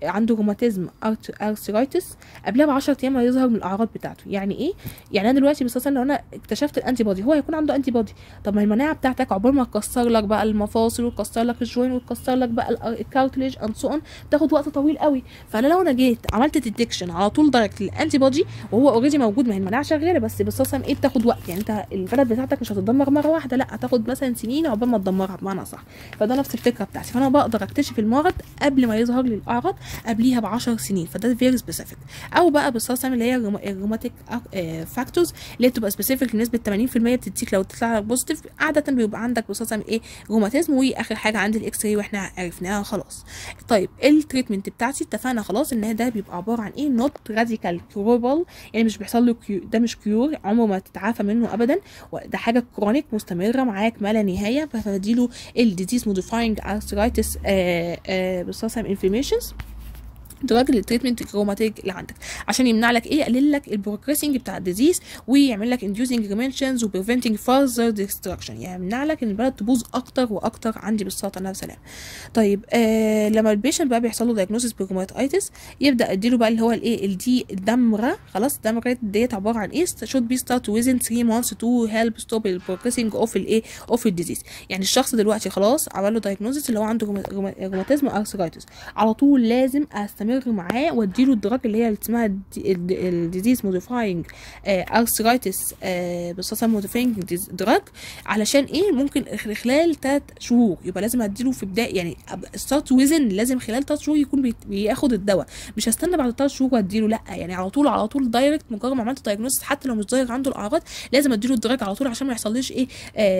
عنده روماتيزم ارثرايتس قبلها ب 10 ايام هيظهر من الاعراض بتاعته يعني ايه يعني انا دلوقتي بس لو انا اكتشفت الانتي بودي هو هيكون عنده انتي بودي طب ما المناعه بتاعتك عقبال ما تكسر لك بقى المفاصل وتكسر لك الجوين وتكسر لك بقى الكارتليج اند سو اون تاخد وقت طويل قوي فانا لو انا جيت عملت ديتكشن على طول دايركت للانتي بودي وهو اوريدي موجود ما هي المناعه شغاله بس بس اصلا ايه بتاخد وقت يعني انت البلد بتاعتك مش هتتدمر مره واحده لا هتاخد مثلا سنين عقبال ما تدمرها بمعنى صح فده نفس الفكره بتاعتي فانا بقدر اكتشف المرض قبل ما يظهر لي الاعراض قبليها ب 10 سنين فده فيري سبيسيفيك او بقى بالصلصه اللي هي الروماتيك فاكتورز اللي هي بتبقى سبيسيفيك بنسبه 80% بتديك لو تطلع لك بوزيتيف عاده بيبقى عندك بالصلصه ايه روماتيزم واخر حاجه عندي الاكس راي واحنا عرفناها خلاص طيب التريتمنت بتاعتي اتفقنا خلاص ان ده بيبقى عباره عن ايه نوت راديكال كيوربل يعني مش بيحصل له كيو ده مش كيور عمره ما تتعافى منه ابدا ده حاجه كرونيك مستمره معاك ما لا نهايه فبديله الديزيز موديفاينج ارثرايتس بالصلصه انفلاميشنز دراج للتريتمنت الروماتيك اللي عندك عشان يمنع لك ايه يقلل لك البروجريسنج بتاع الديزيز ويعمل لك انديوزنج ريمنشنز وبريفنتنج فارذر ديستراكشن يعني يمنع لك ان البلد تبوظ اكتر واكتر عندي بالسلطه الله سلام طيب آه لما البيشنت بقى بيحصل له دايجنوستس بروماتايتس يبدا اديله بقى اللي هو الايه الدي الدمره خلاص الدمره ديت عباره عن ايه should be start within 3 months to help stop the progressing of الايه of الديزيز يعني الشخص دلوقتي خلاص عمل له دايجنوستس اللي هو عنده روماتيزم ارثرايتس على طول لازم استمر استمر معاه واديله الدراج اللي هي اللي اسمها الديزيز موديفاينج ارثرايتس بالصلصه موديفاينج دراج علشان ايه ممكن خلال 3 شهور يبقى لازم اديله في بدايه يعني ستارت ويزن لازم خلال 3 شهور يكون بياخد الدواء مش هستنى بعد 3 شهور واديله لا يعني على طول على طول دايركت مجرد ما عملت دايجنوستس حتى لو مش ظاهر عنده الاعراض لازم اديله الدراج على طول عشان ما يحصليش ايه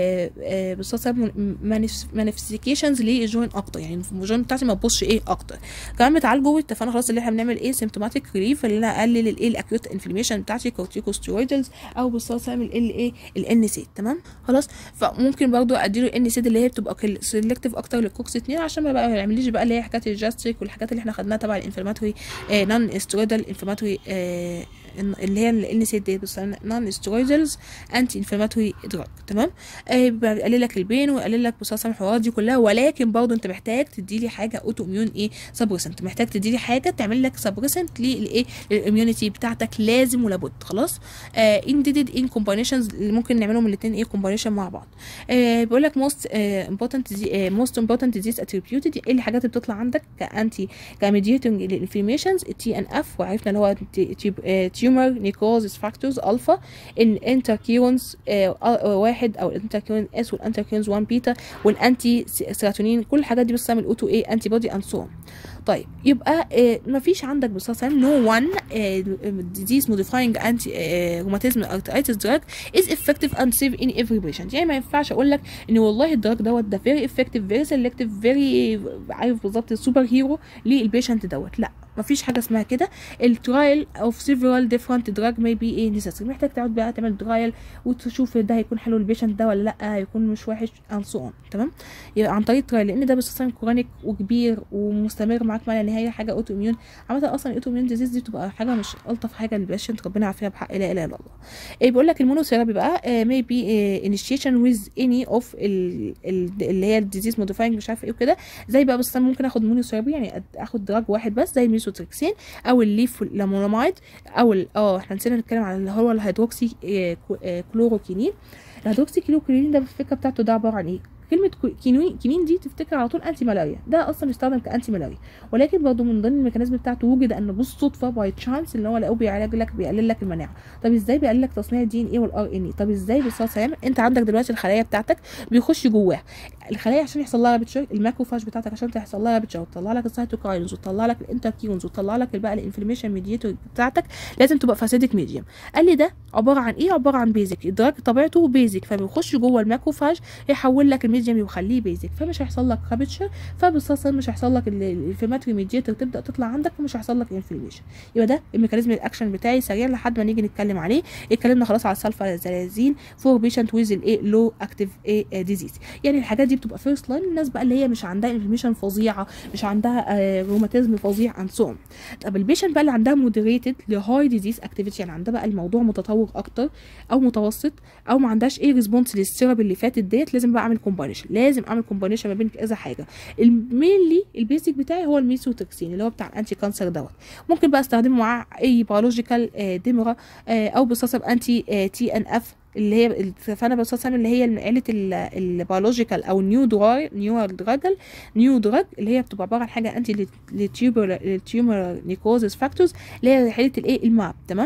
بالصلصه مانيفستيكيشنز للجوين اكتر يعني الجوين بتاعتي ما تبصش ايه اكتر كمان بتعالجه اتفقنا خلاص اللي احنا بنعمل ايه سيمتوماتيك ريليف اللي انا اقلل الايه الاكيوت انفلاميشن بتاعتي كورتيكوستيرويدز او بالصلصه اعمل ال ايه الان سيد تمام خلاص فممكن برضو اديله الان سيد اللي هي بتبقى سيلكتيف اكتر للكوكس 2 عشان ما بقى ما يعمليش بقى اللي هي حاجات الجاستريك والحاجات اللي احنا خدناها تبع الانفلاماتوري آه نون استرويدال انفلاماتوري آه اللي هي الان سي دي بس نون استرويدالز انتي انفلاماتوري دراج تمام آه بيقلل لك البين ويقلل لك بصاصه الحوارات دي كلها ولكن برضه انت محتاج تدي لي حاجه اوتو اميون ايه سبريسنت محتاج تدي لي حاجه تعمل لك سبريسنت للايه للاميونيتي بتاعتك لازم ولابد خلاص انديدد ان كومباينيشنز اللي ممكن نعملهم الاثنين ايه كومباينيشن مع بعض آه بيقول لك موست امبورتنت موست امبورتنت ديزيز اتريبيوتد ايه الحاجات اللي بتطلع عندك كانتي كميديتنج للانفلاميشنز التي ان اف وعرفنا اللي هو تيومر نيكروزس فاكتورز الفا الانتركيونز واحد او الانتركيون اس والانتركيونز 1 بيتا والانتي سيراتونين كل الحاجات دي بتستعمل اوتو ايه انتي بودي اند سو طيب يبقى آه مفيش عندك بصراحه نو وان ديزيز موديفاينج انتي روماتيزم ارترايتس دراج از افكتيف اند سيف ان افري بيشنت يعني ما ينفعش اقول لك ان والله الدراج دوت ده فيري افكتيف فيري سيلكتيف فيري عارف بالظبط السوبر هيرو للبيشنت دوت لا مفيش حاجه اسمها كده الترايل اوف سيفرال ديفرنت دراج ماي بي ايه نيسيسري محتاج تقعد بقى تعمل ترايل وتشوف ده هيكون حلو للبيشنت ده ولا لا هيكون مش وحش اند سو اون تمام يبقى عن طريق ترايل لان ده باستخدام كرونيك وكبير ومستمر معاك ما لا نهايه حاجه اوتو اميون عامه اصلا الاوتو اميون ديزيز دي بتبقى حاجه مش الطف حاجه للبيشنت ربنا يعافيها بحق لا اله الا الله إيه بيقول لك المونوثيرابي بقى ماي بي انيشيشن ويز اني اوف اللي هي الديزيز موديفاينج مش عارفه ايه وكده زي بقى بس ممكن اخد مونوثيرابي يعني اخد دراج واحد بس زي الميثوتريكسين او الليف لامونامايد او اه احنا نسينا نتكلم على اللي هو الهيدروكسي كلوروكينين الهيدروكسي كلوروكينين ده الفكره بتاعته ده عباره عن ايه كلمة كينين كينين دي تفتكر على طول انتي ملاريا ده اصلا بيستخدم كانتي ملاريا ولكن برضه من ضمن الميكانيزم بتاعته وجد ان بالصدفه باي تشانس ان هو لقوه بيعالج لك بيقلل لك المناعه طب ازاي بيقلل لك تصنيع الدي ان ايه والار ان اي طب ازاي بالصلصه يعمل انت عندك دلوقتي الخلايا بتاعتك بيخش جواها الخلايا عشان يحصل لها رابتشر الماكروفاج بتاعتك عشان تحصل لها رابتشر وتطلع لك السيتوكاينز وتطلع لك الانتركيونز وتطلع لك بقى الانفلاميشن ميديتور بتاعتك لازم تبقى فاسيدك ميديوم قال لي ده عباره عن ايه عباره عن بيزك الدراج طبيعته بيزك فبيخش جوه الماكروفاج يحول لك الميديوم ويخليه بيزك فمش هيحصل لك رابتشر فبالصلصه مش هيحصل لك الانفلاماتوري ميديتور تبدا تطلع عندك ومش هيحصل لك انفلاميشن يبقى ده الميكانيزم الاكشن بتاعي سريع لحد ما نيجي نتكلم عليه اتكلمنا خلاص على السلفا زلازين فور بيشنت ويز الايه لو اكتيف ايه ديزيز يعني الحاجات دي تبقى فيرست لاين الناس بقى اللي هي مش عندها انفلاميشن فظيعه مش عندها آه روماتيزم فظيع اند سو طب البيشنت بقى اللي عندها مودريتد لهاي ديزيز اكتيفيتي يعني عندها بقى الموضوع متطور اكتر او متوسط او ما عندهاش ايه ريسبونس للسيرب اللي فاتت ديت لازم بقى اعمل كومباينيشن لازم اعمل كومباينيشن ما بين كذا حاجه المينلي البيزك بتاعي هو الميثوتريكسين اللي هو بتاع الانتي كانسر دوت ممكن بقى استخدمه مع اي بيولوجيكال ديمرا او بصاصب انتي تي ان اف اللي هي فانا بستخدم اللي هي عيله البيولوجيكال او نيو دراج نيو دراجل نيو دراج اللي هي بتبقى عباره عن حاجه انتي للتيومر نيكوزس فاكتورز اللي هي عيله الايه الماب تمام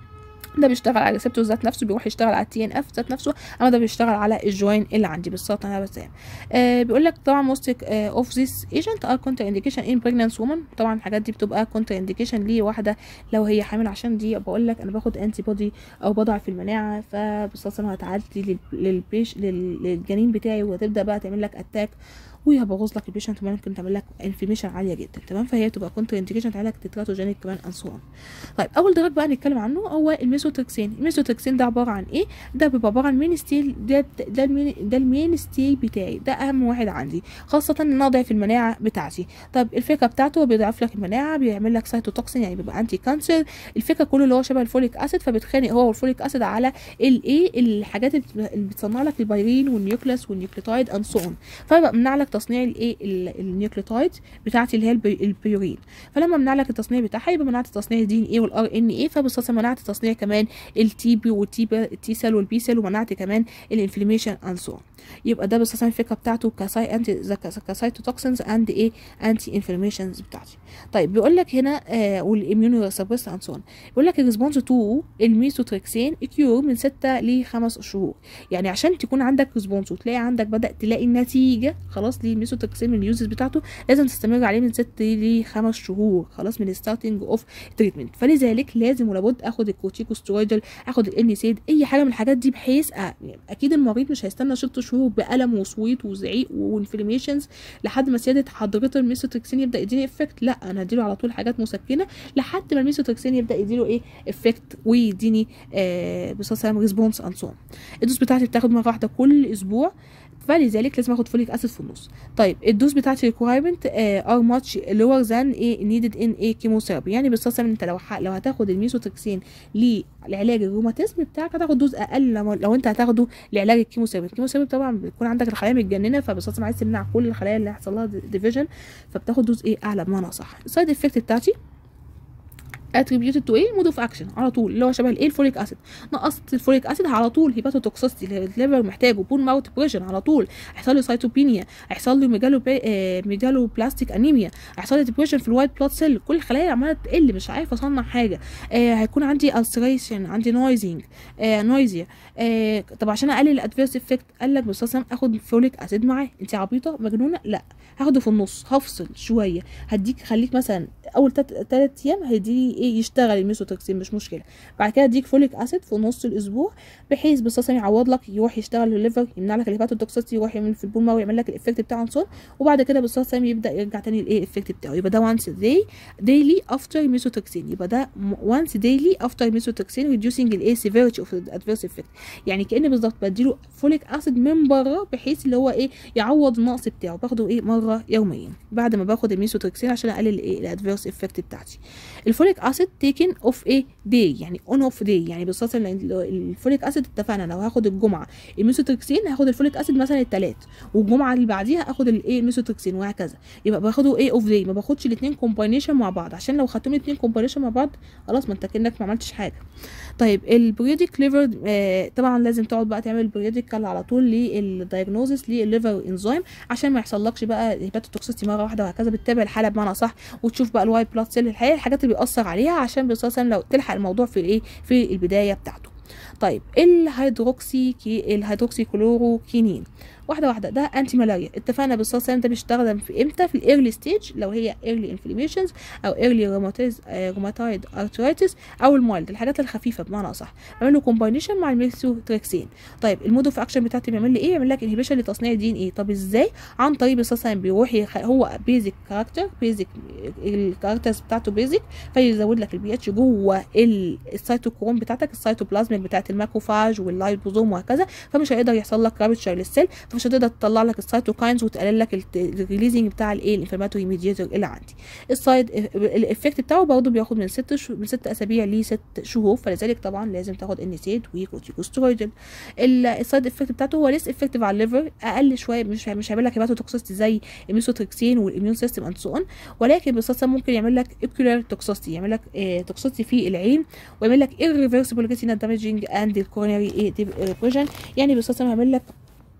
ده بيشتغل على الريسبتور ذات نفسه بيروح يشتغل على التي ان اف ذات نفسه اما ده بيشتغل على الجوين اللي عندي بالظبط انا بسام آه بيقول لك طبعا most اوف ذيس ايجنت ار كونتر انديكيشن ان بريجنانس وومن طبعا الحاجات دي بتبقى كونتر انديكيشن لواحده لو هي حامل عشان دي بقول لك انا باخد انتي بودي او بضعف المناعه فبالظبط هتعدي للبيش للجنين بتاعي وهتبدا بقى تعمل لك اتاك وهبوظ لك البيشنت ممكن تعمل لك انفلاميشن عاليه جدا تمام فهي تبقى كونتر انديكيشن تعمل لك تتراتوجينيك كمان انسوان طيب اول دراج بقى نتكلم عنه هو الميثوتريكسين الميثوتريكسين ده عباره عن ايه ده بيبقى عباره عن مين ستيل ده ده المين ده المين ستيل بتاعي ده اهم واحد عندي خاصه ان انا اضعف المناعه بتاعتي طب الفكره بتاعته هو بيضعف لك المناعه بيعمل لك سايتوتوكسين يعني بيبقى انتي كانسر الفكره كله اللي هو شبه الفوليك اسيد فبيتخانق هو والفوليك اسيد على الايه الحاجات اللي بتصنع لك البيرين والنيوكليس والنيوكليوتايد اند سو اون فبمنع لك تصنيع الايه النيوكليوتايد بتاعتي اللي هي البيورين فلما منع لك التصنيع بتاعها يبقى منعت تصنيع الدي ان ايه والار ان ايه فبالصوص منعت تصنيع كمان التي بي والتي بي التي سيل والبي سيل ومنعت كمان الانفلاميشن اند سو يبقى ده بالصوص الفكره بتاعته كساي انتي كسايتوتوكسنز اند ايه انتي انفلاميشنز بتاعتي طيب بيقول لك هنا آه والاميونو سبريس اند سو بيقول لك الريسبونس تو الميثوتريكسين كيور من 6 ل 5 شهور يعني عشان تكون عندك ريسبونس وتلاقي عندك بدا تلاقي نتيجه خلاص للميثوتريكسين من اليوزز بتاعته لازم تستمر عليه من 6 ل 5 شهور خلاص من الستارتنج اوف تريتمنت فلذلك لازم ولابد اخد الكورتيكوسترويدال اخد الانيسيد اي حاجه من الحاجات دي بحيث أ... اكيد المريض مش هيستنى 6 شهور بالم وصويت وزعيق وانفلاميشنز لحد ما سياده حضرته الميثوتريكسين يبدا يديني افكت لا انا هديله على طول حاجات مسكنه لحد ما الميثوتريكسين يبدا يديله ايه افكت ويديني آه بصوص ريسبونس اند سو الدوز بتاعتي بتاخد مره واحده كل اسبوع فلذلك لازم اخد فوليك اسيد في النص طيب الدوز بتاعت الريكوايرمنت ار ماتش لور ذان ايه نيدد ان ايه كيموثيرابي يعني بالصوص انت لو لو هتاخد الميثوتريكسين لعلاج الروماتيزم بتاعك هتاخد دوز اقل لو, لو انت هتاخده لعلاج الكيموثيرابي الكيموثيرابي طبعا بيكون عندك الخلايا متجننه فبالصوص عايز تمنع كل الخلايا اللي هيحصل لها ديفيجن فبتاخد دوز ايه اعلى بمعنى صح السايد افكت بتاعتي اتريبيوتد تو ايه مود اوف اكشن على طول اللي هو شبه الايه الفوليك اسيد نقصت الفوليك اسيد على طول هيباتوتوكسيستي الليفر محتاجه بون ماوت بريشن على طول هيحصل له سايتوبينيا هيحصل له ميجالو بي... آه ميجالو بلاستيك انيميا هيحصل لي ديبريشن في الوايت بلاد سيل كل الخلايا عماله تقل مش عارفه اصنع حاجه آه هيكون عندي السريشن عندي نويزنج آه نويزيا آه طب عشان اقلل الادفيرس افكت قال لك بس اخد فوليك اسيد معاه انت عبيطه مجنونه لا هاخده في النص هفصل شويه هديك خليك مثلا اول تلات ايام هيدي ايه يشتغل الميثوتريكسين مش مشكله بعد كده اديك فوليك اسيد في نص الاسبوع بحيث بالصوص يعوض لك يروح يشتغل في الليفر يمنع لك الهيباتوتوكسيتي يروح يعمل في البون ويعمل لك الايفكت بتاع انصار وبعد كده بالصوص يبدا يرجع تاني الايه الايفكت بتاعه يبقى ده وانس داي ديلي افتر ميثوتريكسين يبقى ده وانس ديلي افتر ميثوتريكسين ريديوسينج الايه سيفيريتي اوف ادفيرس افكت يعني كاني بالظبط بديله فوليك اسيد من بره بحيث اللي هو ايه يعوض النقص بتاعه باخده ايه مره يوميا بعد ما باخد الميثوتريكسين عشان اقلل ايه الادفيرس افكت بتاعتي الفوليك اسيد تيكن اوف ايه داي يعني اون اوف داي يعني بالظبط الفوليك اسيد اتفقنا لو هاخد الجمعه الميثوتريكسين هاخد الفوليك اسيد مثلا الثلاث والجمعه اللي بعديها اخد الايه الميثوتريكسين وهكذا يبقى باخده ايه اوف داي ما باخدش الاثنين كومباينيشن مع بعض عشان لو خدتهم الاثنين كومباينيشن مع بعض خلاص ما انت كانك ما عملتش حاجه طيب البريودك ليفر آه طبعا لازم تقعد بقى تعمل بريوديكال على طول للدايجنوزس للليفر انزيم عشان ما يحصلكش بقى هيباتوتوكسيتي مره واحده وهكذا بتتابع الحاله بمعنى صح وتشوف بقى الوايت بلاد سيل الحقيقه الحاجات اللي بيأثر عليها عشان بصراحه لو تلحق الموضوع في الايه في البدايه بتاعته طيب الهيدروكسي كي الهيدروكسي كلوروكينين واحده واحده ده انتي ملاريا اتفقنا بالصلصه ده بيستخدم في امتى في الايرلي ستيج لو هي ايرلي انفلاميشنز او ايرلي روماتيز روماتايد ارثرايتس او المايلد الحاجات الخفيفه بمعنى اصح بعمل له كومباينيشن مع الميثوتريكسين طيب المود اوف اكشن بتاعتي بيعمل لي ايه بيعمل لك انهبيشن لتصنيع دي ان ايه طب ازاي عن طريق بالصلصه بيروح يخ... هو بيزك كاركتر بيزك الكاركترز بتاعته بيزك فيزود لك البي اتش جوه السيتوكروم بتاعتك السيتوبلازميك بتاعت الماكروفاج واللايبوزوم وهكذا فمش هيقدر يحصل لك رابتشر للسيل فمش هتقدر تطلع لك السايتوكاينز وتقلل لك الريليزنج بتاع الايه الانفلاماتوري ميديتور اللي عندي السايد الايفكت بتاعه برضه بياخد من ست شهور من ست اسابيع لست شهور فلذلك طبعا لازم تاخد انيسيد وكورتيكوسترويدال السايد افكت بتاعته هو ليس افكتيف على الليفر اقل شويه مش مش هيعمل لك هيباتوتوكسيستي زي الميثوتريكسين والاميون سيستم اند سو اون ولكن بصراحه ممكن يعمل لك اوكيولار توكسيستي يعمل لك توكسيستي في العين ويعمل لك irreversible retinal damaging and coronary depression يعني بصراحه هيعمل لك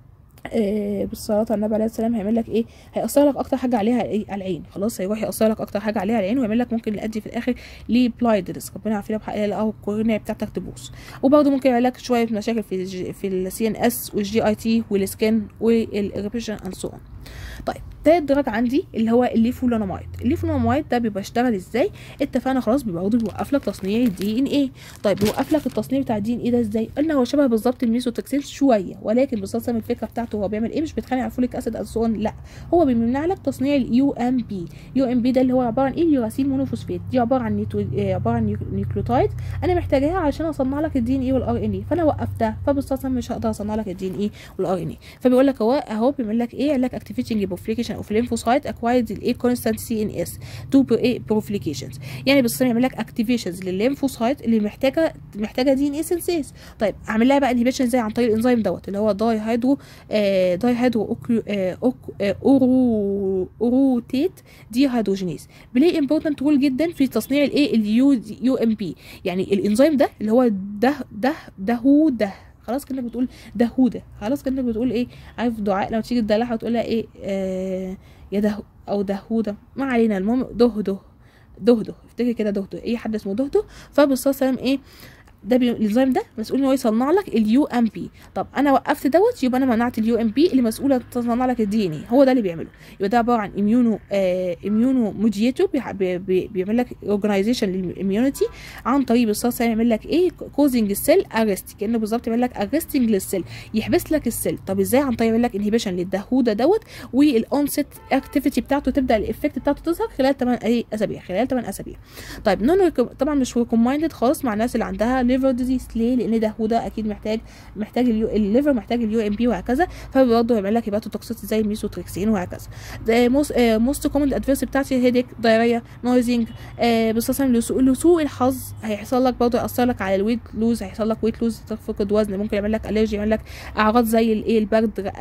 آه بالصلاه على النبي عليه السلام هيعمل لك ايه هيأثر لك اكتر حاجه عليها ايه على العين خلاص هيروح يأثر لك اكتر حاجه عليها العين ويعمل لك ممكن يؤدي في الاخر لبلايندنس ربنا يعافينا بحق او الكورنيا بتاعتك تبوظ وبرده ممكن يعمل لك شويه مشاكل في الجي في السي ان اس والجي اي تي والسكن والريبيشن اند سو طيب تالت درج عندي اللي هو الليفولونامايد الليفولونامايد ده بيبقى اشتغل ازاي اتفقنا خلاص بيبقى برضه بيوقف لك تصنيع الدي ان ايه طيب بيوقف لك التصنيع بتاع الدي ان ايه ده ازاي قلنا هو شبه بالظبط الميزوتوكسين شويه ولكن بصراحه الفكره بتاعته هو بيعمل ايه مش بيتخانق على الفوليك اسيد اسون لا هو بيمنع لك تصنيع اليو ام بي يو ام بي ده اللي هو عباره عن ايه اليوراسيل مونوفوسفات دي عباره عن نيتو... عباره عن نيوكليوتايد انا محتاجاها عشان اصنع لك الدي ان ايه والار ان ايه فانا وقفتها فبالصلصه مش هقدر اصنع لك الدي ان ايه والار ان ايه فبيقول لك هو اهو بيعمل لك ايه قال لك اكتيفيتنج بروفليكيشن اوف ليمفوسايت اكوايرد الايه كونستانت سي ان اس تو بروفليكيشنز يعني بالصلاه يعمل لك اكتيفيشنز للليمفوسايت اللي محتاجه محتاجه دي ان ايه سنسيز طيب اعمل لها بقى انهبيشن ازاي عن طريق الانزيم دوت اللي هو داي هيدرو آه داي هيدرو أوكلو آه أوك آه اورو اوروتيت دي هيدروجينيز بلاي امبورتنت رول جدا في تصنيع الايه اليو يو ام بي يعني الانزيم ده اللي هو ده ده ده هو ده خلاص كانك بتقول دهوده خلاص كانك بتقول ايه عارف دعاء لما تيجي تدلعها وتقول لها ايه آه يا ده او دهوده ما علينا المهم دهده دهده افتكر كده دهده اي حد اسمه دهده فبالصلاه والسلام ايه ده الانزيم ده مسؤول ان هو يصنع لك اليو ام بي طب انا وقفت دوت يبقى انا منعت اليو ام بي اللي مسؤوله تصنع لك الدي ان اي هو ده اللي بيعمله يبقى ده عباره عن اميونو آه اميونو موديتور بي بي بيعمل لك اورجنايزيشن للاميونيتي عن طريق بالصلصه يعمل لك ايه كوزنج السيل ارست كانه بالظبط يعمل لك ارستنج للسيل يحبس لك السيل طب ازاي عن طريق يعمل لك انهبيشن للدهوده دوت والاونست اكتيفيتي بتاعته تبدا الايفكت بتاعته تظهر خلال 8 ايه اسابيع خلال 8 اسابيع طيب نون طبعا مش ريكومايندد خالص مع الناس اللي عندها ليفر ديزيز ليه لان ده وده اكيد محتاج محتاج اليو الليفر محتاج اليو ام بي وهكذا فبرضه يعمل لك هيباتو توكسيس زي الميسوتريكسين وهكذا ده موست موست كومن ادفيرس بتاعتي هيديك دايريا نويزنج آه بصراحه لسوء الحظ هيحصل لك برضه ياثر لك على الويت لوز هيحصل لك ويت لوز تفقد وزن ممكن يعمل لك الرجي يعمل لك اعراض زي الايه البرد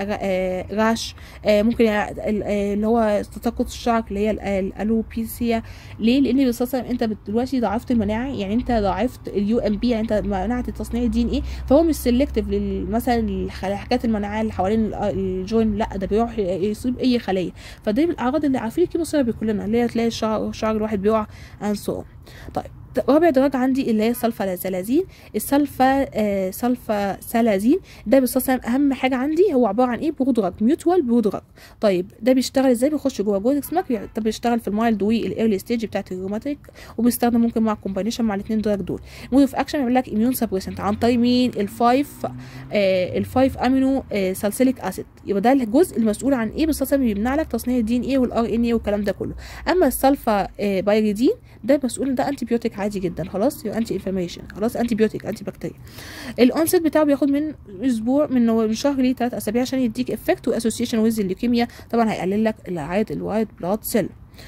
راش آه ممكن اللي هو تساقط الشعر اللي هي الالوبيسيا ليه لان بصراحه انت دلوقتي ضعفت المناعه يعني انت ضعفت اليو ام بي يعني انت منعت تصنيع الدي ان ايه فهو مش سيلكتيف مثلا الحاجات المناعيه اللي حوالين الجوين لا ده بيروح يصيب اي خليه فدي الاعراض اللي عارفين الكيموثيرابي كلنا اللي هي تلاقي الشعر شعر الواحد بيقع and so on. طيب رابع درجة عندي اللي هي سلفا سلازين السلفا آه سلفا سلازين ده بصراحة أهم حاجة عندي هو عبارة عن إيه برودراج ميوتوال برودراج طيب ده بيشتغل إزاي بيخش جوه جوه جسمك ده بيشتغل في المايلد والإيرلي ستيج بتاعت الروماتيك وبيستخدم ممكن مع كومباينيشن مع الاثنين دراج دول مود اوف اكشن يعمل لك اميون سبريسنت عن طريق مين الفايف آه الفايف امينو آه سالسيليك اسيد يبقى ده الجزء المسؤول عن ايه بصراحة بيمنع لك تصنيع الدي ان ايه والار ان ايه والكلام ده كله اما السلفا آه بايريدين ده مسؤول ده انتي بيوتيك عادي جدا خلاص يبقى انتي انفلاميشن خلاص انتي بيوتيك انتي بكتيريا الاونست بتاعه بياخد من اسبوع من من شهر لثلاث اسابيع عشان يديك افكت واسوسيشن ويز الليوكيميا طبعا هيقلل لك العاد الوايت بلاد سيل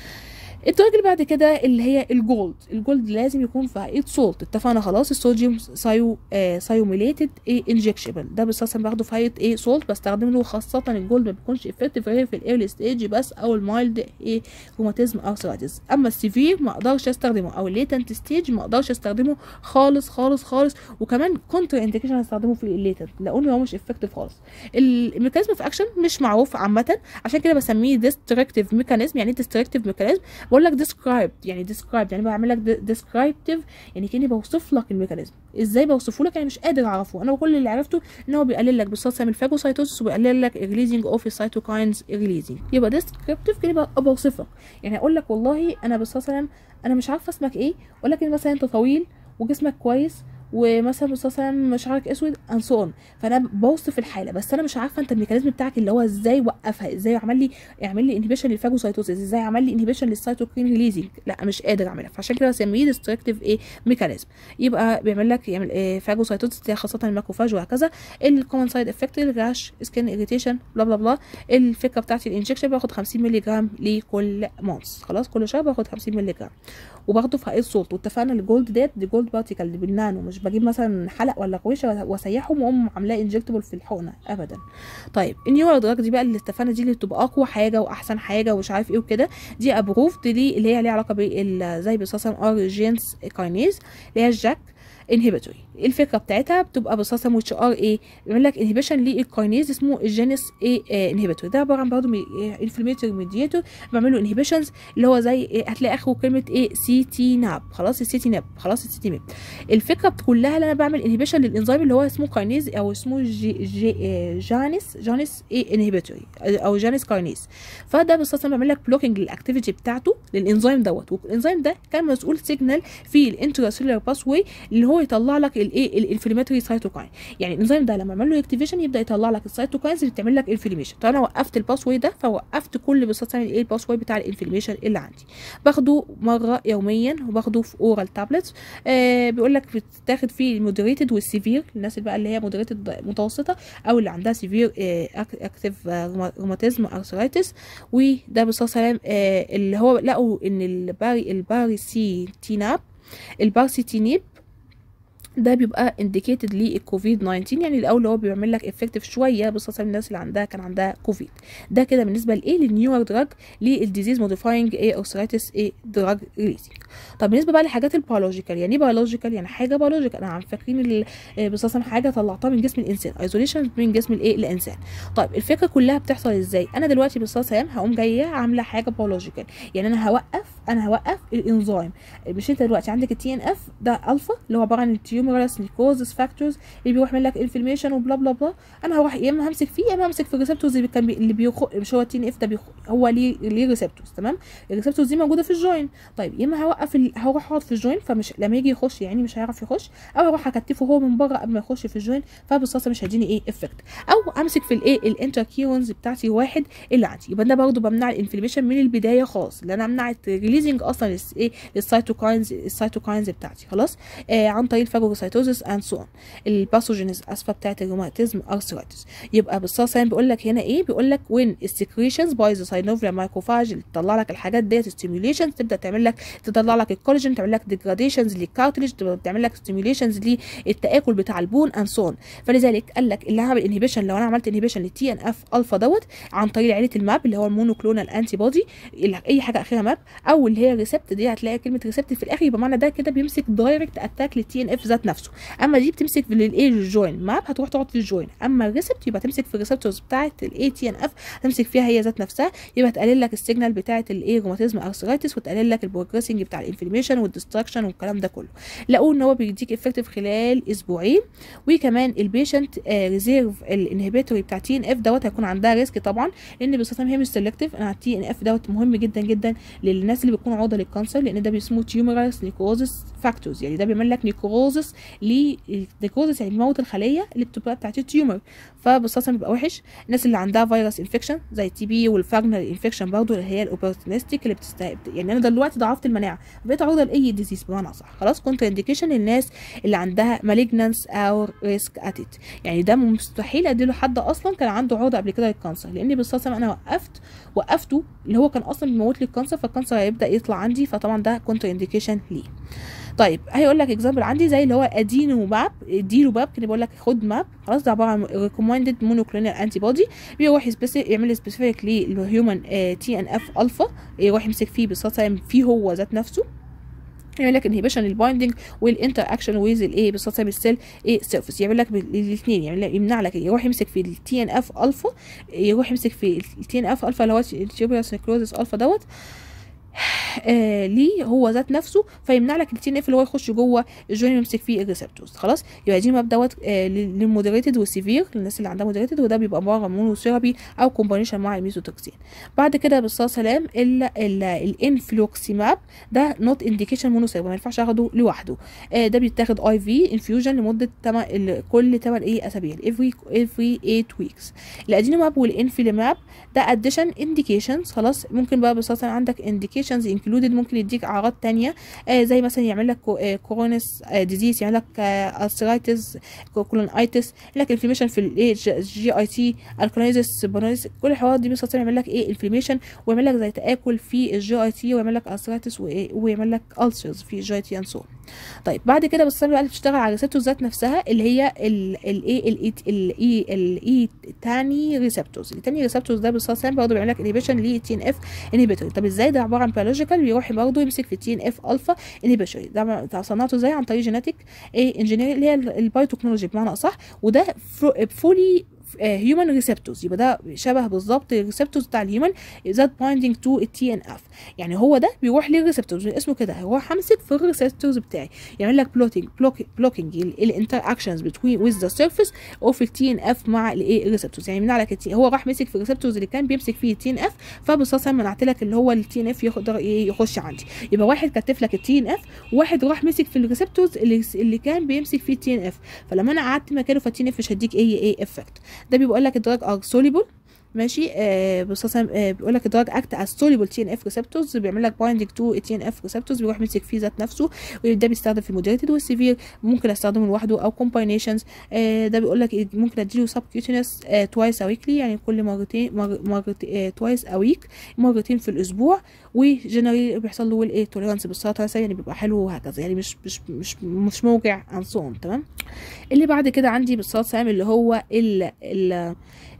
الدرجه اللي بعد كده اللي هي الجولد الجولد لازم يكون فيها ايد سولت اتفقنا خلاص الصوديوم سايو آه سايوميليتد ايه انجكشبل ده بس باخده في هيئه ايه سولت بستخدم له خاصه الجولد ما بيكونش افكتيف غير في الايرلي ستيج بس او المايلد ايه روماتيزم ارثرايتس اما السيفير ما اقدرش استخدمه او الليتنت ستيج ما اقدرش استخدمه خالص خالص خالص وكمان كونتر انديكيشن هستخدمه في الليتنت لان هو مش افكتيف خالص الميكانيزم اوف اكشن مش معروف عامه عشان كده بسميه ديستركتيف ميكانيزم يعني ايه ديستركتيف ميكانيزم بقول لك described يعني described يعني بعمل لك descriptive يعني كاني بوصف لك الميكانيزم ازاي بوصفه لك يعني مش قادر اعرفه انا كل اللي عرفته ان هو بيقلل لك بالصلصه من الفاجوسايتوسيس وبيقلل لك releasing اوف السيتوكاينز releasing يبقى descriptive كده بقى بوصفك يعني اقول لك والله انا بالصلصه انا مش عارفه اسمك ايه ولكن مثلا انت طويل وجسمك كويس ومثلا مثلا مش عارف اسود and so on فانا بوصف الحاله بس انا مش عارفه انت الميكانيزم بتاعك اللي هو ازاي وقفها ازاي عمل لي يعمل لي انهبيشن للفاجوسايتوزيس ازاي عمل لي انهبيشن للسيتوكين ريليزنج لا مش قادر اعملها فعشان كده بسميه ديستركتيف ايه ميكانيزم يبقى بيعمل لك يعمل إيه فاجوسايتوزيس خاصه الماكروفاج وهكذا الكومن سايد افكت الراش سكين اريتيشن بلا بلا بلا الفكره بتاعتي الانجكشن باخد 50 مللي جرام لكل مونس خلاص كل شهر باخد 50 مللي جرام وباخده في هيئه صوت واتفقنا الجولد ديت دي جولد بارتيكل دي بالنانو مش بجيب مثلا حلق ولا قويشه واسيحهم واقوم عاملاه انجكتبل في الحقنه ابدا طيب النيورال دراج دي بقى اللي اتفقنا دي اللي بتبقى اقوى حاجه واحسن حاجه ومش عارف ايه وكده دي ابروفد دي اللي هي ليها علاقه بال زي بصاصا ار جينز كاينيز اللي هي الجاك انهبيتوري الفكره بتاعتها بتبقى بصاصه اتش ار اي بيعمل لك انهبيشن للكاينيز اسمه الجينيس اي انهبيتوري ده عباره عن برضه انفلاميتوري ميديتور بعمل له انهبيشنز اللي هو زي إيه هتلاقي اخره كلمه ايه سي تي ناب خلاص السي تي ناب خلاص السي تي ناب الفكره كلها اللي انا بعمل انهبيشن للانزيم اللي هو اسمه كاينيز او اسمه جي جي جانيس جانيس اي انهبيتوري او جانيس كاينيز فده بصاصه بعمل لك بلوكينج للاكتيفيتي بتاعته للانزيم دوت والانزيم ده كان مسؤول سيجنال في الانتراسيلولار باس واي اللي هو يطلع لك الايه الانفلاماتوري سايتوكاين يعني الانزيم ده لما اعمل له اكتيفيشن يبدا يطلع لك السايتوكاينز اللي بتعمل لك انفلاميشن طب انا وقفت الباس واي ده فوقفت كل بصاصه الايه الباس واي بتاع الانفلاميشن اللي عندي باخده مره يوميا وباخده في اورال تابلتس آه بيقول لك بتاخد فيه المودريتد والسيفير الناس اللي بقى اللي هي مودريتد متوسطه او اللي عندها سيفير آه اكتيف روماتيزم ارثرايتس وده بصاصه آه اللي هو لقوا ان الباري الباريسيتيناب البارسيتينيب ده بيبقى انديكيتد للكوفيد 19 يعني الاول هو بيعمل لك افكتيف شويه بخصوصا الناس اللي عندها كان عندها كوفيد ده كده بالنسبه لايه للنيور دراج للديزيز موديفاينج ايه اوكسرايتس ايه دراج ريليزنج طب بالنسبه بقى للحاجات البيولوجيكال يعني ايه بيولوجيكال يعني حاجه بيولوجيكال انا عم فاكرين بخصوصا حاجه طلعتها من جسم الانسان ايزوليشن من جسم الايه الانسان طيب الفكره كلها بتحصل ازاي انا دلوقتي بخصوصا هقوم جايه عامله حاجه بيولوجيكال يعني انا هوقف انا هوقف الانزيم مش انت دلوقتي عندك التي ان اف ده الفا اللي هو عباره عن التيومرس نيكوزس فاكتورز اللي بيروح يعمل لك انفلاميشن وبلا بلا بلا انا هروح يا اما همسك فيه يا اما همسك في الريسبتورز اللي كان بي... اللي بيخ مش هو التي ان اف ده بيخ... هو ليه ليه ريسبتورز تمام الريسبتورز دي موجوده في الجوين طيب يا اما هوقف ال... هروح اقعد في الجوين فمش لما يجي يخش يعني مش هيعرف يخش او هروح اكتفه هو من بره قبل ما يخش في الجوين فبالصلصه مش هيديني ايه افكت او امسك في الايه الانتركيونز بتاعتي واحد اللي عندي يبقى ده برضه بمنع الانفلاميشن من البدايه خالص اللي انا امنع الريليزنج اصلا ايه للسيتوكاينز السيتوكاينز بتاعتي خلاص آه عن طريق الفاجوسايتوزس اند سو اون الباثوجينز اسفه بتاعت الروماتيزم ارثرايتس يبقى بالصلصه يعني بيقول لك هنا ايه بيقول لك وين السكريشنز باي ذا ساينوفيا مايكروفاج اللي تطلع لك الحاجات ديت ستيميوليشن تبدا تعمل لك تطلع لك الكولاجين تعمل لك ديجراديشنز للكارتلج تعمل لك ستيميوليشنز للتاكل بتاع البون اند سو اون فلذلك قال لك اللي هعمل انهبيشن لو انا عملت انهبيشن للتي ان اف الفا دوت عن طريق عيله الماب اللي هو المونوكلونال انتي بودي اي حاجه اخرها ماب او اللي هي ريسبت دي هتلاقي كلمه ريسبت في الاخر يبقى معنى ده كده بيمسك دايركت اتاك للتي ان اف ذات نفسه اما دي بتمسك في الايه الجوين ماب هتروح تقعد في الجوين اما الريسبت يبقى تمسك في الريسبتورز بتاعه الاي تي ان اف تمسك فيها هي ذات نفسها يبقى تقلل لك السيجنال بتاعه الايه روماتيزم ارثرايتس وتقلل لك البروجريسنج بتاع الانفلاميشن والديستراكشن والكلام ده كله لقوا ان هو بيديك افكتيف خلال اسبوعين وكمان البيشنت آه ريزيرف الانهبيتوري بتاع تي ان اف دوت هيكون عندها ريسك طبعا لان بصفه هي مش سيلكتيف انا التي ان اف دوت مهم جدا جدا للناس اللي بتكون عرضه للكانسر لان ده بيسموه تيومرس نيكروزس فاكتورز يعني ده بيعمل لك نيكروزس نيكروزس يعني بيموت الخليه اللي بتبقى بتاعت التيومر فبصفه بيبقى وحش الناس اللي عندها فيروس انفكشن زي التي بي والفاجنال انفكشن برضه اللي هي الاوبورتونستيك اللي بتست يعني انا دلوقتي ضعفت المناعه بقيت عرضه لاي ديزيز بمعنى صح خلاص كونتر انديكيشن للناس اللي عندها مالجنانس او ريسك اتيت يعني ده مستحيل اديله حد اصلا كان عنده عرضه قبل كده للكانسر لان بالصلصه انا وقفت وقفته اللي هو كان اصلا بيموت لي الكانسر فالكانسر هيبدا يطلع عندي فطبعا ده كونتر انديكيشن ليه طيب هيقول لك اكزامبل عندي زي اللي هو ادينو ماب اديله ماب كان بيقول لك خد ماب خلاص ده عباره عن ريكومندد مونوكلونال انتي بودي بيروح يعمل سبيسيفيك للهيومن تي ان اف الفا يروح يمسك فيه بالصلصه فيه هو ذات نفسه يعمل لك انهبيشن البايندنج والانتر اكشن ويز الايه بالصلصه بالسيل ايه سيرفيس يعمل لك الاثنين يعني يمنع لك يروح يمسك في التي ان اف الفا يروح يمسك في التي ان اف الفا اللي هو التيوبرس نيكروزس الفا دوت آه ليه هو ذات نفسه فيمنع لك التي ان اف اللي هو يخش جوه الجوين يمسك فيه الريسبتورز خلاص يبقى دي ماب دوت آه للمودريتد والسيفير للناس اللي عندها مودريتد وده بيبقى عباره عن مونوثيرابي او كومبانيشن مع الميزوتوكسين بعد كده بالصلاه سلام الانفلوكسيماب ده نوت انديكيشن مونوثيرابي ما ينفعش اخده لوحده آه ده بيتاخد اي في انفيوجن لمده تم... كل 8 ايه اسابيع every every 8 weeks الادينوماب والانفليماب ده اديشن انديكيشنز خلاص ممكن بقى بصراحه عندك انديكيشنز انكلودد ممكن يديك اعراض تانية آه زي مثلا يعمل لك كورونس ديزيز يعمل لك ارثرايتس كولونايتس يعمل لك انفلاميشن في الايه جي اي تي الكلايزس بونايز كل الحوارات دي بصراحه يعمل لك ايه انفلاميشن ويعمل لك زي تاكل في الجي اي تي ويعمل لك ارثرايتس ويعمل لك السرز في الجي اي تي اند سو طيب بعد كده بس بقى بتشتغل على ريسبتورز ذات نفسها اللي هي الايه الاي الاي تاني ريسبتورز التاني ريسبتورز ده بالصلاه برضه بيعمل لك انهبيشن للتي ان اف انهبيتور طب ازاي ده عباره عن بيولوجيكال بيروح برضه يمسك في التي ان اف الفا انهبيشن ده صنعته ازاي عن طريق جينيتك ايه انجينير اللي هي البايوتكنولوجي بمعنى اصح وده فولي هيومن ريسبتورز يبقى ده شبه بالظبط الريسبتورز بتاع الهيومن ذات بايندينج تو التي ان اف يعني هو ده بيروح للريسبتورز اسمه كده هو همسك في الريسبتورز بتاعي يعمل لك بلوتنج بلوكينج الانتر اكشنز بتوين ويز ذا سيرفيس اوف التي ان اف مع الايه الريسبتورز يعني يمنع لك هو راح مسك في الريسبتورز اللي كان بيمسك فيه التي ان اف فبالصلاه منعت لك اللي هو التي ان اف يقدر ايه يخش عندي يبقى واحد كتف لك التي ان اف وواحد راح مسك في الريسبتورز اللي اللي كان بيمسك فيه التي ان اف فلما انا قعدت مكانه فالتي ان اف مش هديك ايه ايه افكت ده بيقول لك الدراج ار سوليبل ماشي آه بص آه بيقول لك الدراج اكت از سوليبل تي ان اف ريسبتورز بيعمل لك بايندنج تو تي ان اف ريسبتورز بيروح يمسك فيه ذات نفسه وده بيستخدم في المودريتد والسيفير ممكن استخدمه لوحده او كومباينيشنز آه ده بيقول لك ممكن اديله سب كيوتينس توايس ا ويكلي يعني كل مرتين مر مرت توايس ا ويك مرتين في الاسبوع وجنرالي بيحصل له الايه توليرانس بالسلطه يعني بيبقى حلو وهكذا يعني مش مش مش مش موجع انصون تمام اللي بعد كده عندي بالصلاه سام اللي هو ال ال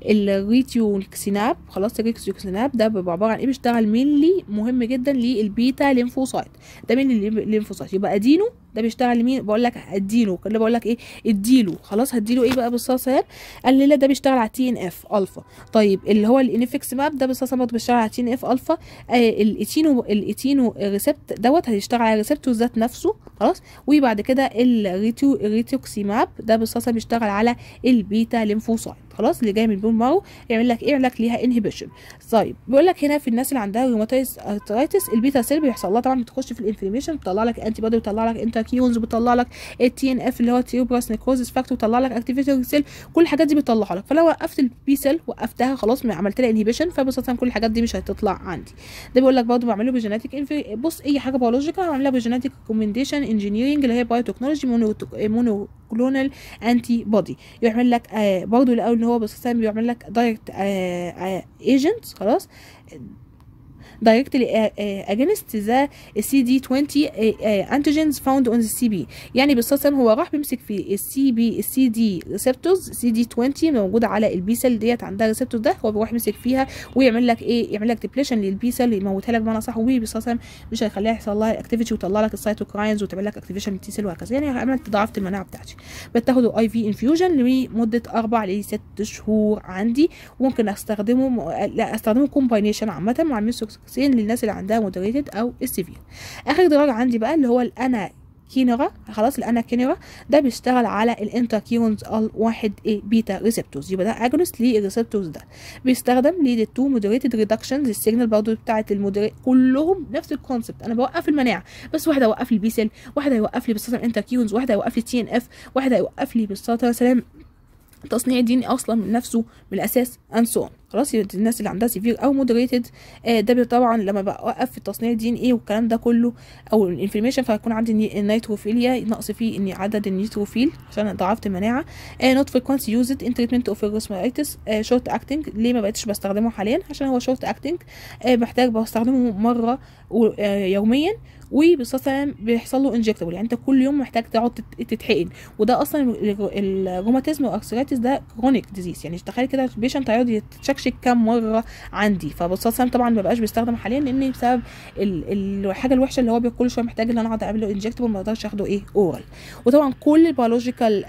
الريتيونكسيناب خلاص الريتيونكسيناب ده بيبقى عباره عن ايه بيشتغل مينلي مهم جدا للبيتا ليمفوسايت ده مين الليمفوسايت يبقى ادينو ده بيشتغل لمين بقول لك اديله اللي بقول لك ايه اديله خلاص هديله ايه بقى بالصلصه قال لي لا ده بيشتغل على تي ان اف الفا طيب اللي هو الانفكس ماب ده بالصلصه برضه بيشتغل على تي ان اف الفا آه الاتينو الاتينو ريسبت دوت هيشتغل على الريسبتور ذات نفسه خلاص وبعد كده الريتو الريتوكسي ماب ده بالصلصه بيشتغل على البيتا ليمفوسايت خلاص اللي جاي من البون مارو يعمل لك ايه يعمل لك ليها انهبيشن طيب بيقول لك هنا في الناس اللي عندها روماتيز ارترايتس البيتا سيل بيحصل لها طبعا بتخش في الانفلاميشن بتطلع لك انتي بودي بتطلع لك انتركيونز بتطلع لك التي ان اف اللي هو تيوبراس نيكروزس فاكتور بتطلع لك اكتيفيتور سيل كل الحاجات دي بتطلعها لك فلو وقفت البي سيل وقفتها خلاص عملت لها انهبيشن فبساطه كل الحاجات دي مش هتطلع عندي ده بيقول لك برضه بعمله بجينيتك بص اي حاجه بيولوجيكال بعملها بجينيتك ريكومنديشن انجينيرنج اللي هي بايوتكنولوجي مونو مونو كلونال انتي بودي يعمل لك آه برضه الاول ان هو بس بيعمل لك دايركت ايجنتس خلاص directly against the CD20 antigens found on the CB يعني بالصدفة هو راح بيمسك في السي بي السي دي ريسبتورز سي دي 20 موجودة على البي سيل ديت عندها ريسبتور ده هو بيروح يمسك فيها ويعمل لك ايه يعمل لك ديبليشن للبي سيل يموتها لك بمعنى صح وبالصدفة مش هيخليها يحصل لها اكتيفيتي ويطلع لك السيتوكراينز وتعمل لك اكتيفيشن للتي سيل وهكذا يعني عملت ضعفت المناعة بتاعتي بتاخده اي في انفيوجن لمدة أربع لست شهور عندي وممكن استخدمه لا استخدمه كومباينيشن عامة مع الميثوكسين للناس اللي عندها مودريتد او السيفير اخر درجه عندي بقى اللي هو الانا كينرا خلاص الانا كينرا ده بيشتغل على الانتركيونز ال 1 اي بيتا ريسبتورز يبقى ده اجونست للريسبتورز ده بيستخدم للتو مودريتد ريدكشنز السيجنال برضه بتاعه المودريت كلهم نفس الكونسبت انا بوقف المناعه بس واحد هيوقف لي البي سيل واحد هيوقف لي بالصدى الانتركيونز واحد هيوقف لي تي ان اف واحد هيوقف لي بالصدى مثلا تصنيع الدين اصلا من نفسه من الاساس انسون خلاص الناس اللي عندها سيفير او مودريتد آه ده طبعا لما بوقف في تصنيع الدين ايه والكلام ده كله او الانفلاميشن فهيكون عندي النيتروفيليا نقص فيه اني عدد النيتروفيل عشان ضعفت المناعه آه نوت فريكونسي يوزد ان تريتمنت اوف الروسمايتس آه شورت اكتنج ليه ما بقتش بستخدمه حاليا عشان هو شورت اكتنج آه محتاج بستخدمه مره آه يوميا وبالصدفه بيحصل له انجكتبل يعني انت كل يوم محتاج تقعد تتحقن وده اصلا الروماتيزم والارثرايتس ده كرونيك ديزيز يعني تخيل كده البيشنت هيقعد يتشكشك كام مره عندي فبالصدفه طبعا ما بقاش بيستخدم حاليا لان بسبب الحاجه الوحشه اللي هو كل شويه محتاج ان انا اقعد اعمل له انجكتبل ما اقدرش اخده ايه اورال وطبعا كل البيولوجيكال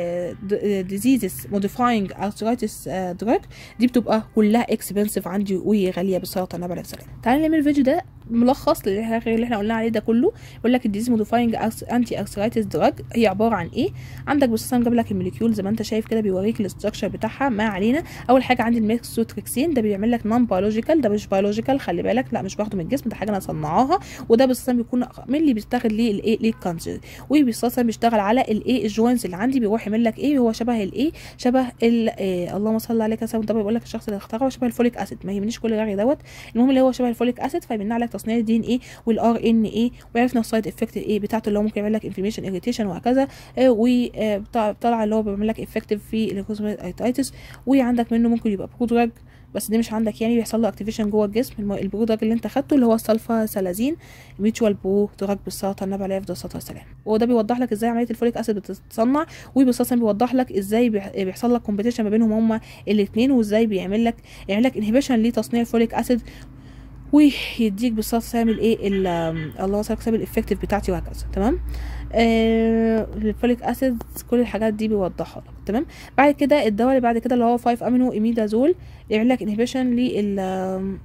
ديزيزز موديفاينج ارثرايتس دراج دي بتبقى كلها اكسبنسيف عندي وغاليه بصراحه انا بلا سلام تعالى نعمل الفيديو ده ملخص للحاجه اللي احنا قلنا عليه ده كله يقول لك الديزيز موديفاينج انتي ارثرايتس دراج هي عباره عن ايه عندك بص جاب لك الموليكيول زي ما انت شايف كده بيوريك الاستراكشر بتاعها ما علينا اول حاجه عندي الميكسوتريكسين ده بيعمل لك نون بيولوجيكال ده مش بيولوجيكال خلي بالك لا مش باخده من الجسم ده حاجه انا صنعاها وده بص بيكون من اللي بيشتغل ليه الايه للكانسر وبيصاصا بيشتغل على الايه الجوينز اللي عندي بيروح يعمل لك ايه هو شبه الايه شبه ال إيه اللهم صل عليك يا سيدنا ده بيقول لك الشخص اللي اخترعه شبه الفوليك اسيد ما يهمنيش كل الرغي دوت المهم اللي هو شبه الفوليك اسيد فيمنع لك تصنيع الدي ان ايه والار ان ايه وعرفنا السايد افكت ايه بتاعته اللي هو ممكن يعمل لك انفلاميشن اريتيشن وهكذا آه وطلع اللي هو بيعمل لك افكتيف في الكوزماتايتس وعندك منه ممكن يبقى برودراج بس ده مش عندك يعني بيحصل له اكتيفيشن جوه الجسم البرودراج اللي انت خدته اللي هو السلفا سلازين ميوتشوال برو دراج بالسرطان النبي عليه افضل الصلاه والسلام وده بيوضح لك ازاي عمليه الفوليك اسيد بتتصنع وبالصلاه بيوضح لك ازاي بيحصل لك كومبيتيشن ما بينهم هما الاثنين وازاي بيعمل لك يعمل لك انهبيشن لتصنيع الفوليك اسيد ويديك بالصلاه والسلام الايه الله صل وسلم الافكتيف بتاعتي وهكذا تمام آه الفوليك اسيد كل الحاجات دي بيوضحها لك تمام بعد كده الدواء اللي بعد كده اللي هو 5 امينو اميدازول يعمل لك انهبيشن لل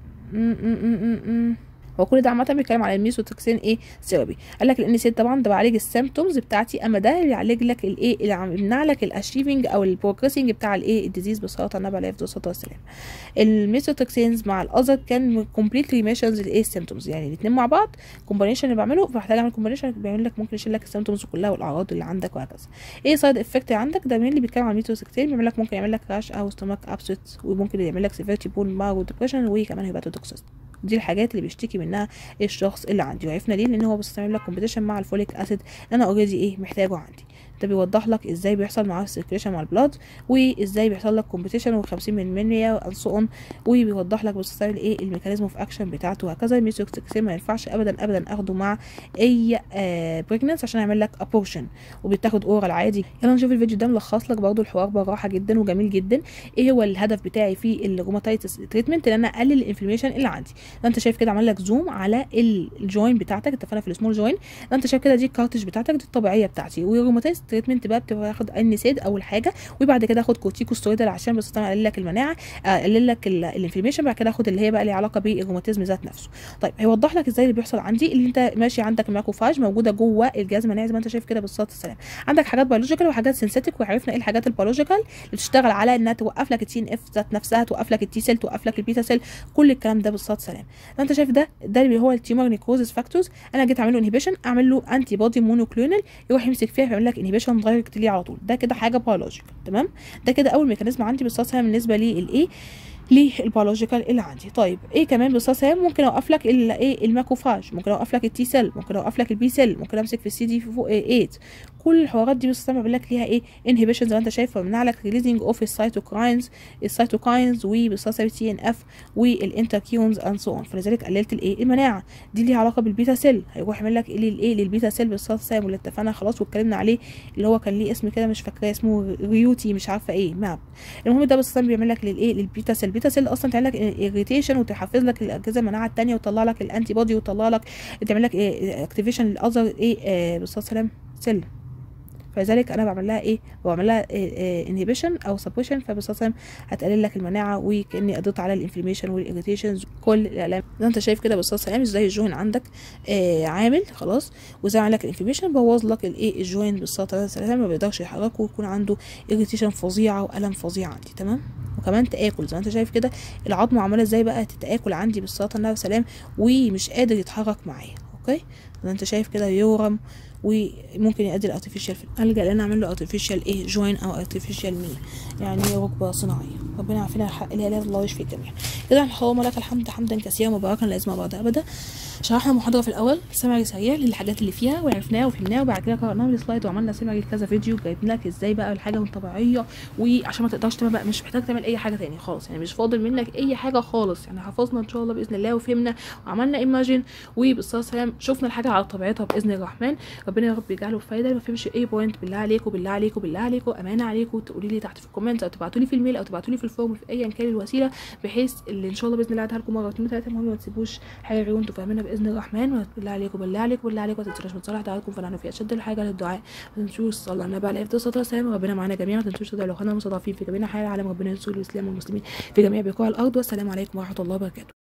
هو كل ده عامه بيتكلم على الميسوتوكسين ايه ثيرابي قال لك الان سي طبعا ده بيعالج السيمتومز بتاعتي اما ده بيعالج لك الايه اللي يمنع لك الاشيفنج او البروجريسنج بتاع الايه الديزيز بصلاه النبي عليه الصلاه والسلام الميسوتوكسينز مع الاذر كان كومبليت ريميشنز للايه السيمتومز يعني الاثنين مع بعض كومبانيشن اللي بعمله فمحتاج اعمل كومبانيشن بيعمل لك ممكن يشيل لك السيمتومز كلها والاعراض اللي عندك وهكذا ايه سايد افكت عندك ده مين اللي بيتكلم عن الميسوتوكسين بيعمل لك ممكن يعمل لك راش او ستومك ابسوت وممكن يعمل لك سيفيرتي بون مارو ديبريشن وكمان هيباتوتوكسيس دي الحاجات اللي بيشتكي منها الشخص اللي عندي وعرفنا ليه لان هو بيستعمل لك كومبيتيشن مع الفوليك اسيد انا اوريدي ايه محتاجه عندي ده بيوضح لك ازاي بيحصل معاه السيركيليشن مع البلاد وازاي بيحصل لك كومبيتيشن و50 من المية وانسون وبيوضح لك بتستعمل ايه الميكانيزم اوف اكشن بتاعته وهكذا الميثوكسين ما ينفعش ابدا ابدا اخده مع اي آه بريجننس عشان يعمل لك ابورشن وبتاخد اورال عادي يلا نشوف الفيديو ده ملخص لك برضه الحوار براحه جدا وجميل جدا ايه هو الهدف بتاعي في الروماتايتس تريتمنت ان انا اقلل الانفلاميشن اللي عندي ده انت شايف كده عمل لك زوم على الجوين بتاعتك اتفقنا في السمول جوين ده انت شايف كده دي الكارتج بتاعتك دي الطبيعيه بتاعتي والروماتايتس تريتمنت بقى بتبقى باخد انسيد اول حاجه وبعد كده اخد كورتيكوستيرويد عشان بس طبعا اقلل لك المناعه اقلل لك الانفلاميشن بعد كده اخد اللي هي بقى ليها علاقه بالروماتيزم ذات نفسه طيب هيوضح لك ازاي اللي بيحصل عندي اللي انت ماشي عندك الماكروفاج موجوده جوه الجهاز المناعي زي ما انت شايف كده بالصلاه والسلام عندك حاجات بيولوجيكال وحاجات سينثيتك وعرفنا ايه الحاجات البيولوجيكال اللي بتشتغل على انها توقف لك التي ان اف ذات نفسها توقف لك التي سيل توقف لك البيتا سيل كل الكلام ده بالصلاه والسلام ده انت شايف ده ده اللي هو التيومر نيكروزس فاكتورز انا جيت اعمل له انهبيشن اعمل له انتي بودي مونوكلونال يروح يمسك فيها فيعمل لك انهبيشن دايركتلي على طول ده كده حاجه بيولوجيكال تمام ده كده اول ميكانيزم عندي بالصلاه بالنسبه للايه للبيولوجيكال اللي عندي طيب ايه كمان بالصلاه هام ممكن اوقف لك الايه الماكوفاج ممكن اوقف لك التي سيل ممكن اوقف لك البي سيل ممكن امسك في السي دي فوق 8 كل الحوارات دي بالصلاه بعمل لك ليها ايه انهبيشن زي ما انت شايف بمنع لك ريليزنج اوف السيتوكاينز السيتوكاينز وبالصلاه تي ان اف والانتركيونز اند سو اون فلذلك قللت الايه المناعه دي ليها علاقه بالبيتا سيل هيروح يعمل لك ايه للايه للبيتا سيل بالصلاه والسلام واللي اتفقنا خلاص واتكلمنا عليه اللي هو كان ليه اسم كده مش فاكراه اسمه ريوتي مش عارفه ايه ماب المهم ده بالصلاه بيعمل لك للايه للبيتا سيل البيتا سيل اصلا تعمل لك اريتيشن وتحفز لك الاجهزه المناعه الثانيه وتطلع لك الانتي بودي وتطلع لك تعمل لك إيه اكتيفيشن للاذر ايه آه بالصلاه والسلام سيل فلذلك انا بعمل لها ايه بعمل لها انهبيشن او سبوشن فبالصلاه هتقلل لك المناعه وكاني قضيت على الانفلاميشن والاريتيشنز كل الالام زي انت شايف كده بالصلاه مش زي الجوين عندك آه عامل خلاص وزي عندك الانفلاميشن بوظ لك الايه الجوين بالصلاه ما بيقدرش يحركه ويكون عنده اريتيشن فظيعه والم فظيع عندي تمام وكمان تاكل زي ما انت شايف كده العظم عماله ازاي بقى تتاكل عندي بالصلاه الله والسلام ومش قادر يتحرك معايا اوكي زي انت شايف كده يورم وممكن يؤدي الارتفيشال الجا لان اعمل له ارتفيشال ايه جوين او ارتفيشال مي يعني ركبه صناعيه ربنا يعافينا الحق لا اله الا الله ويشفي الجميع كده اللهم لك الحمد حمدا كثيرا مباركا لا اسم بعد ابدا شرحنا المحاضره في الاول سمري سريع للحاجات اللي فيها وعرفناها وفهمناها وبعد كده قرأناها بالسلايد وعملنا سمري كذا فيديو جايبين لك ازاي بقى الحاجه طبيعيه وعشان ما تقدرش تعمل بقى مش محتاج تعمل اي حاجه تاني خالص يعني مش فاضل منك اي حاجه خالص يعني حفظنا ان شاء الله باذن الله وفهمنا وعملنا ايماجين وبالصلاه والسلام شفنا الحاجه على طبيعتها باذن الرحمن ربنا يا رب يجعله فايده ما فهمش اي بوينت بالله عليكم بالله عليكم بالله عليكم امانه عليكم تقولي لي تحت في الكومنت او تبعتوا لي في الميل او تبعتوا لي في الفورم في ايا كان الوسيله بحيث اللي ان شاء الله باذن الله اديها لكم مره واثنين وثلاثه المهم ما تسيبوش حاجه غير وانتوا فاهمينها باذن الرحمن بالله عليكم بالله عليكم بالله عليكم ما تنسوش من صالح دعائكم فنحن في اشد الحاجه للدعاء ما تنسوش صلى النبي عليه الصلاه والسلام ربنا معانا جميعا ما تنسوش لو احنا مستضعفين في جميع حال العالم ربنا ينصر الاسلام والمسلمين في جميع بقاع الارض والسلام عليكم ورحمه الله وبركاته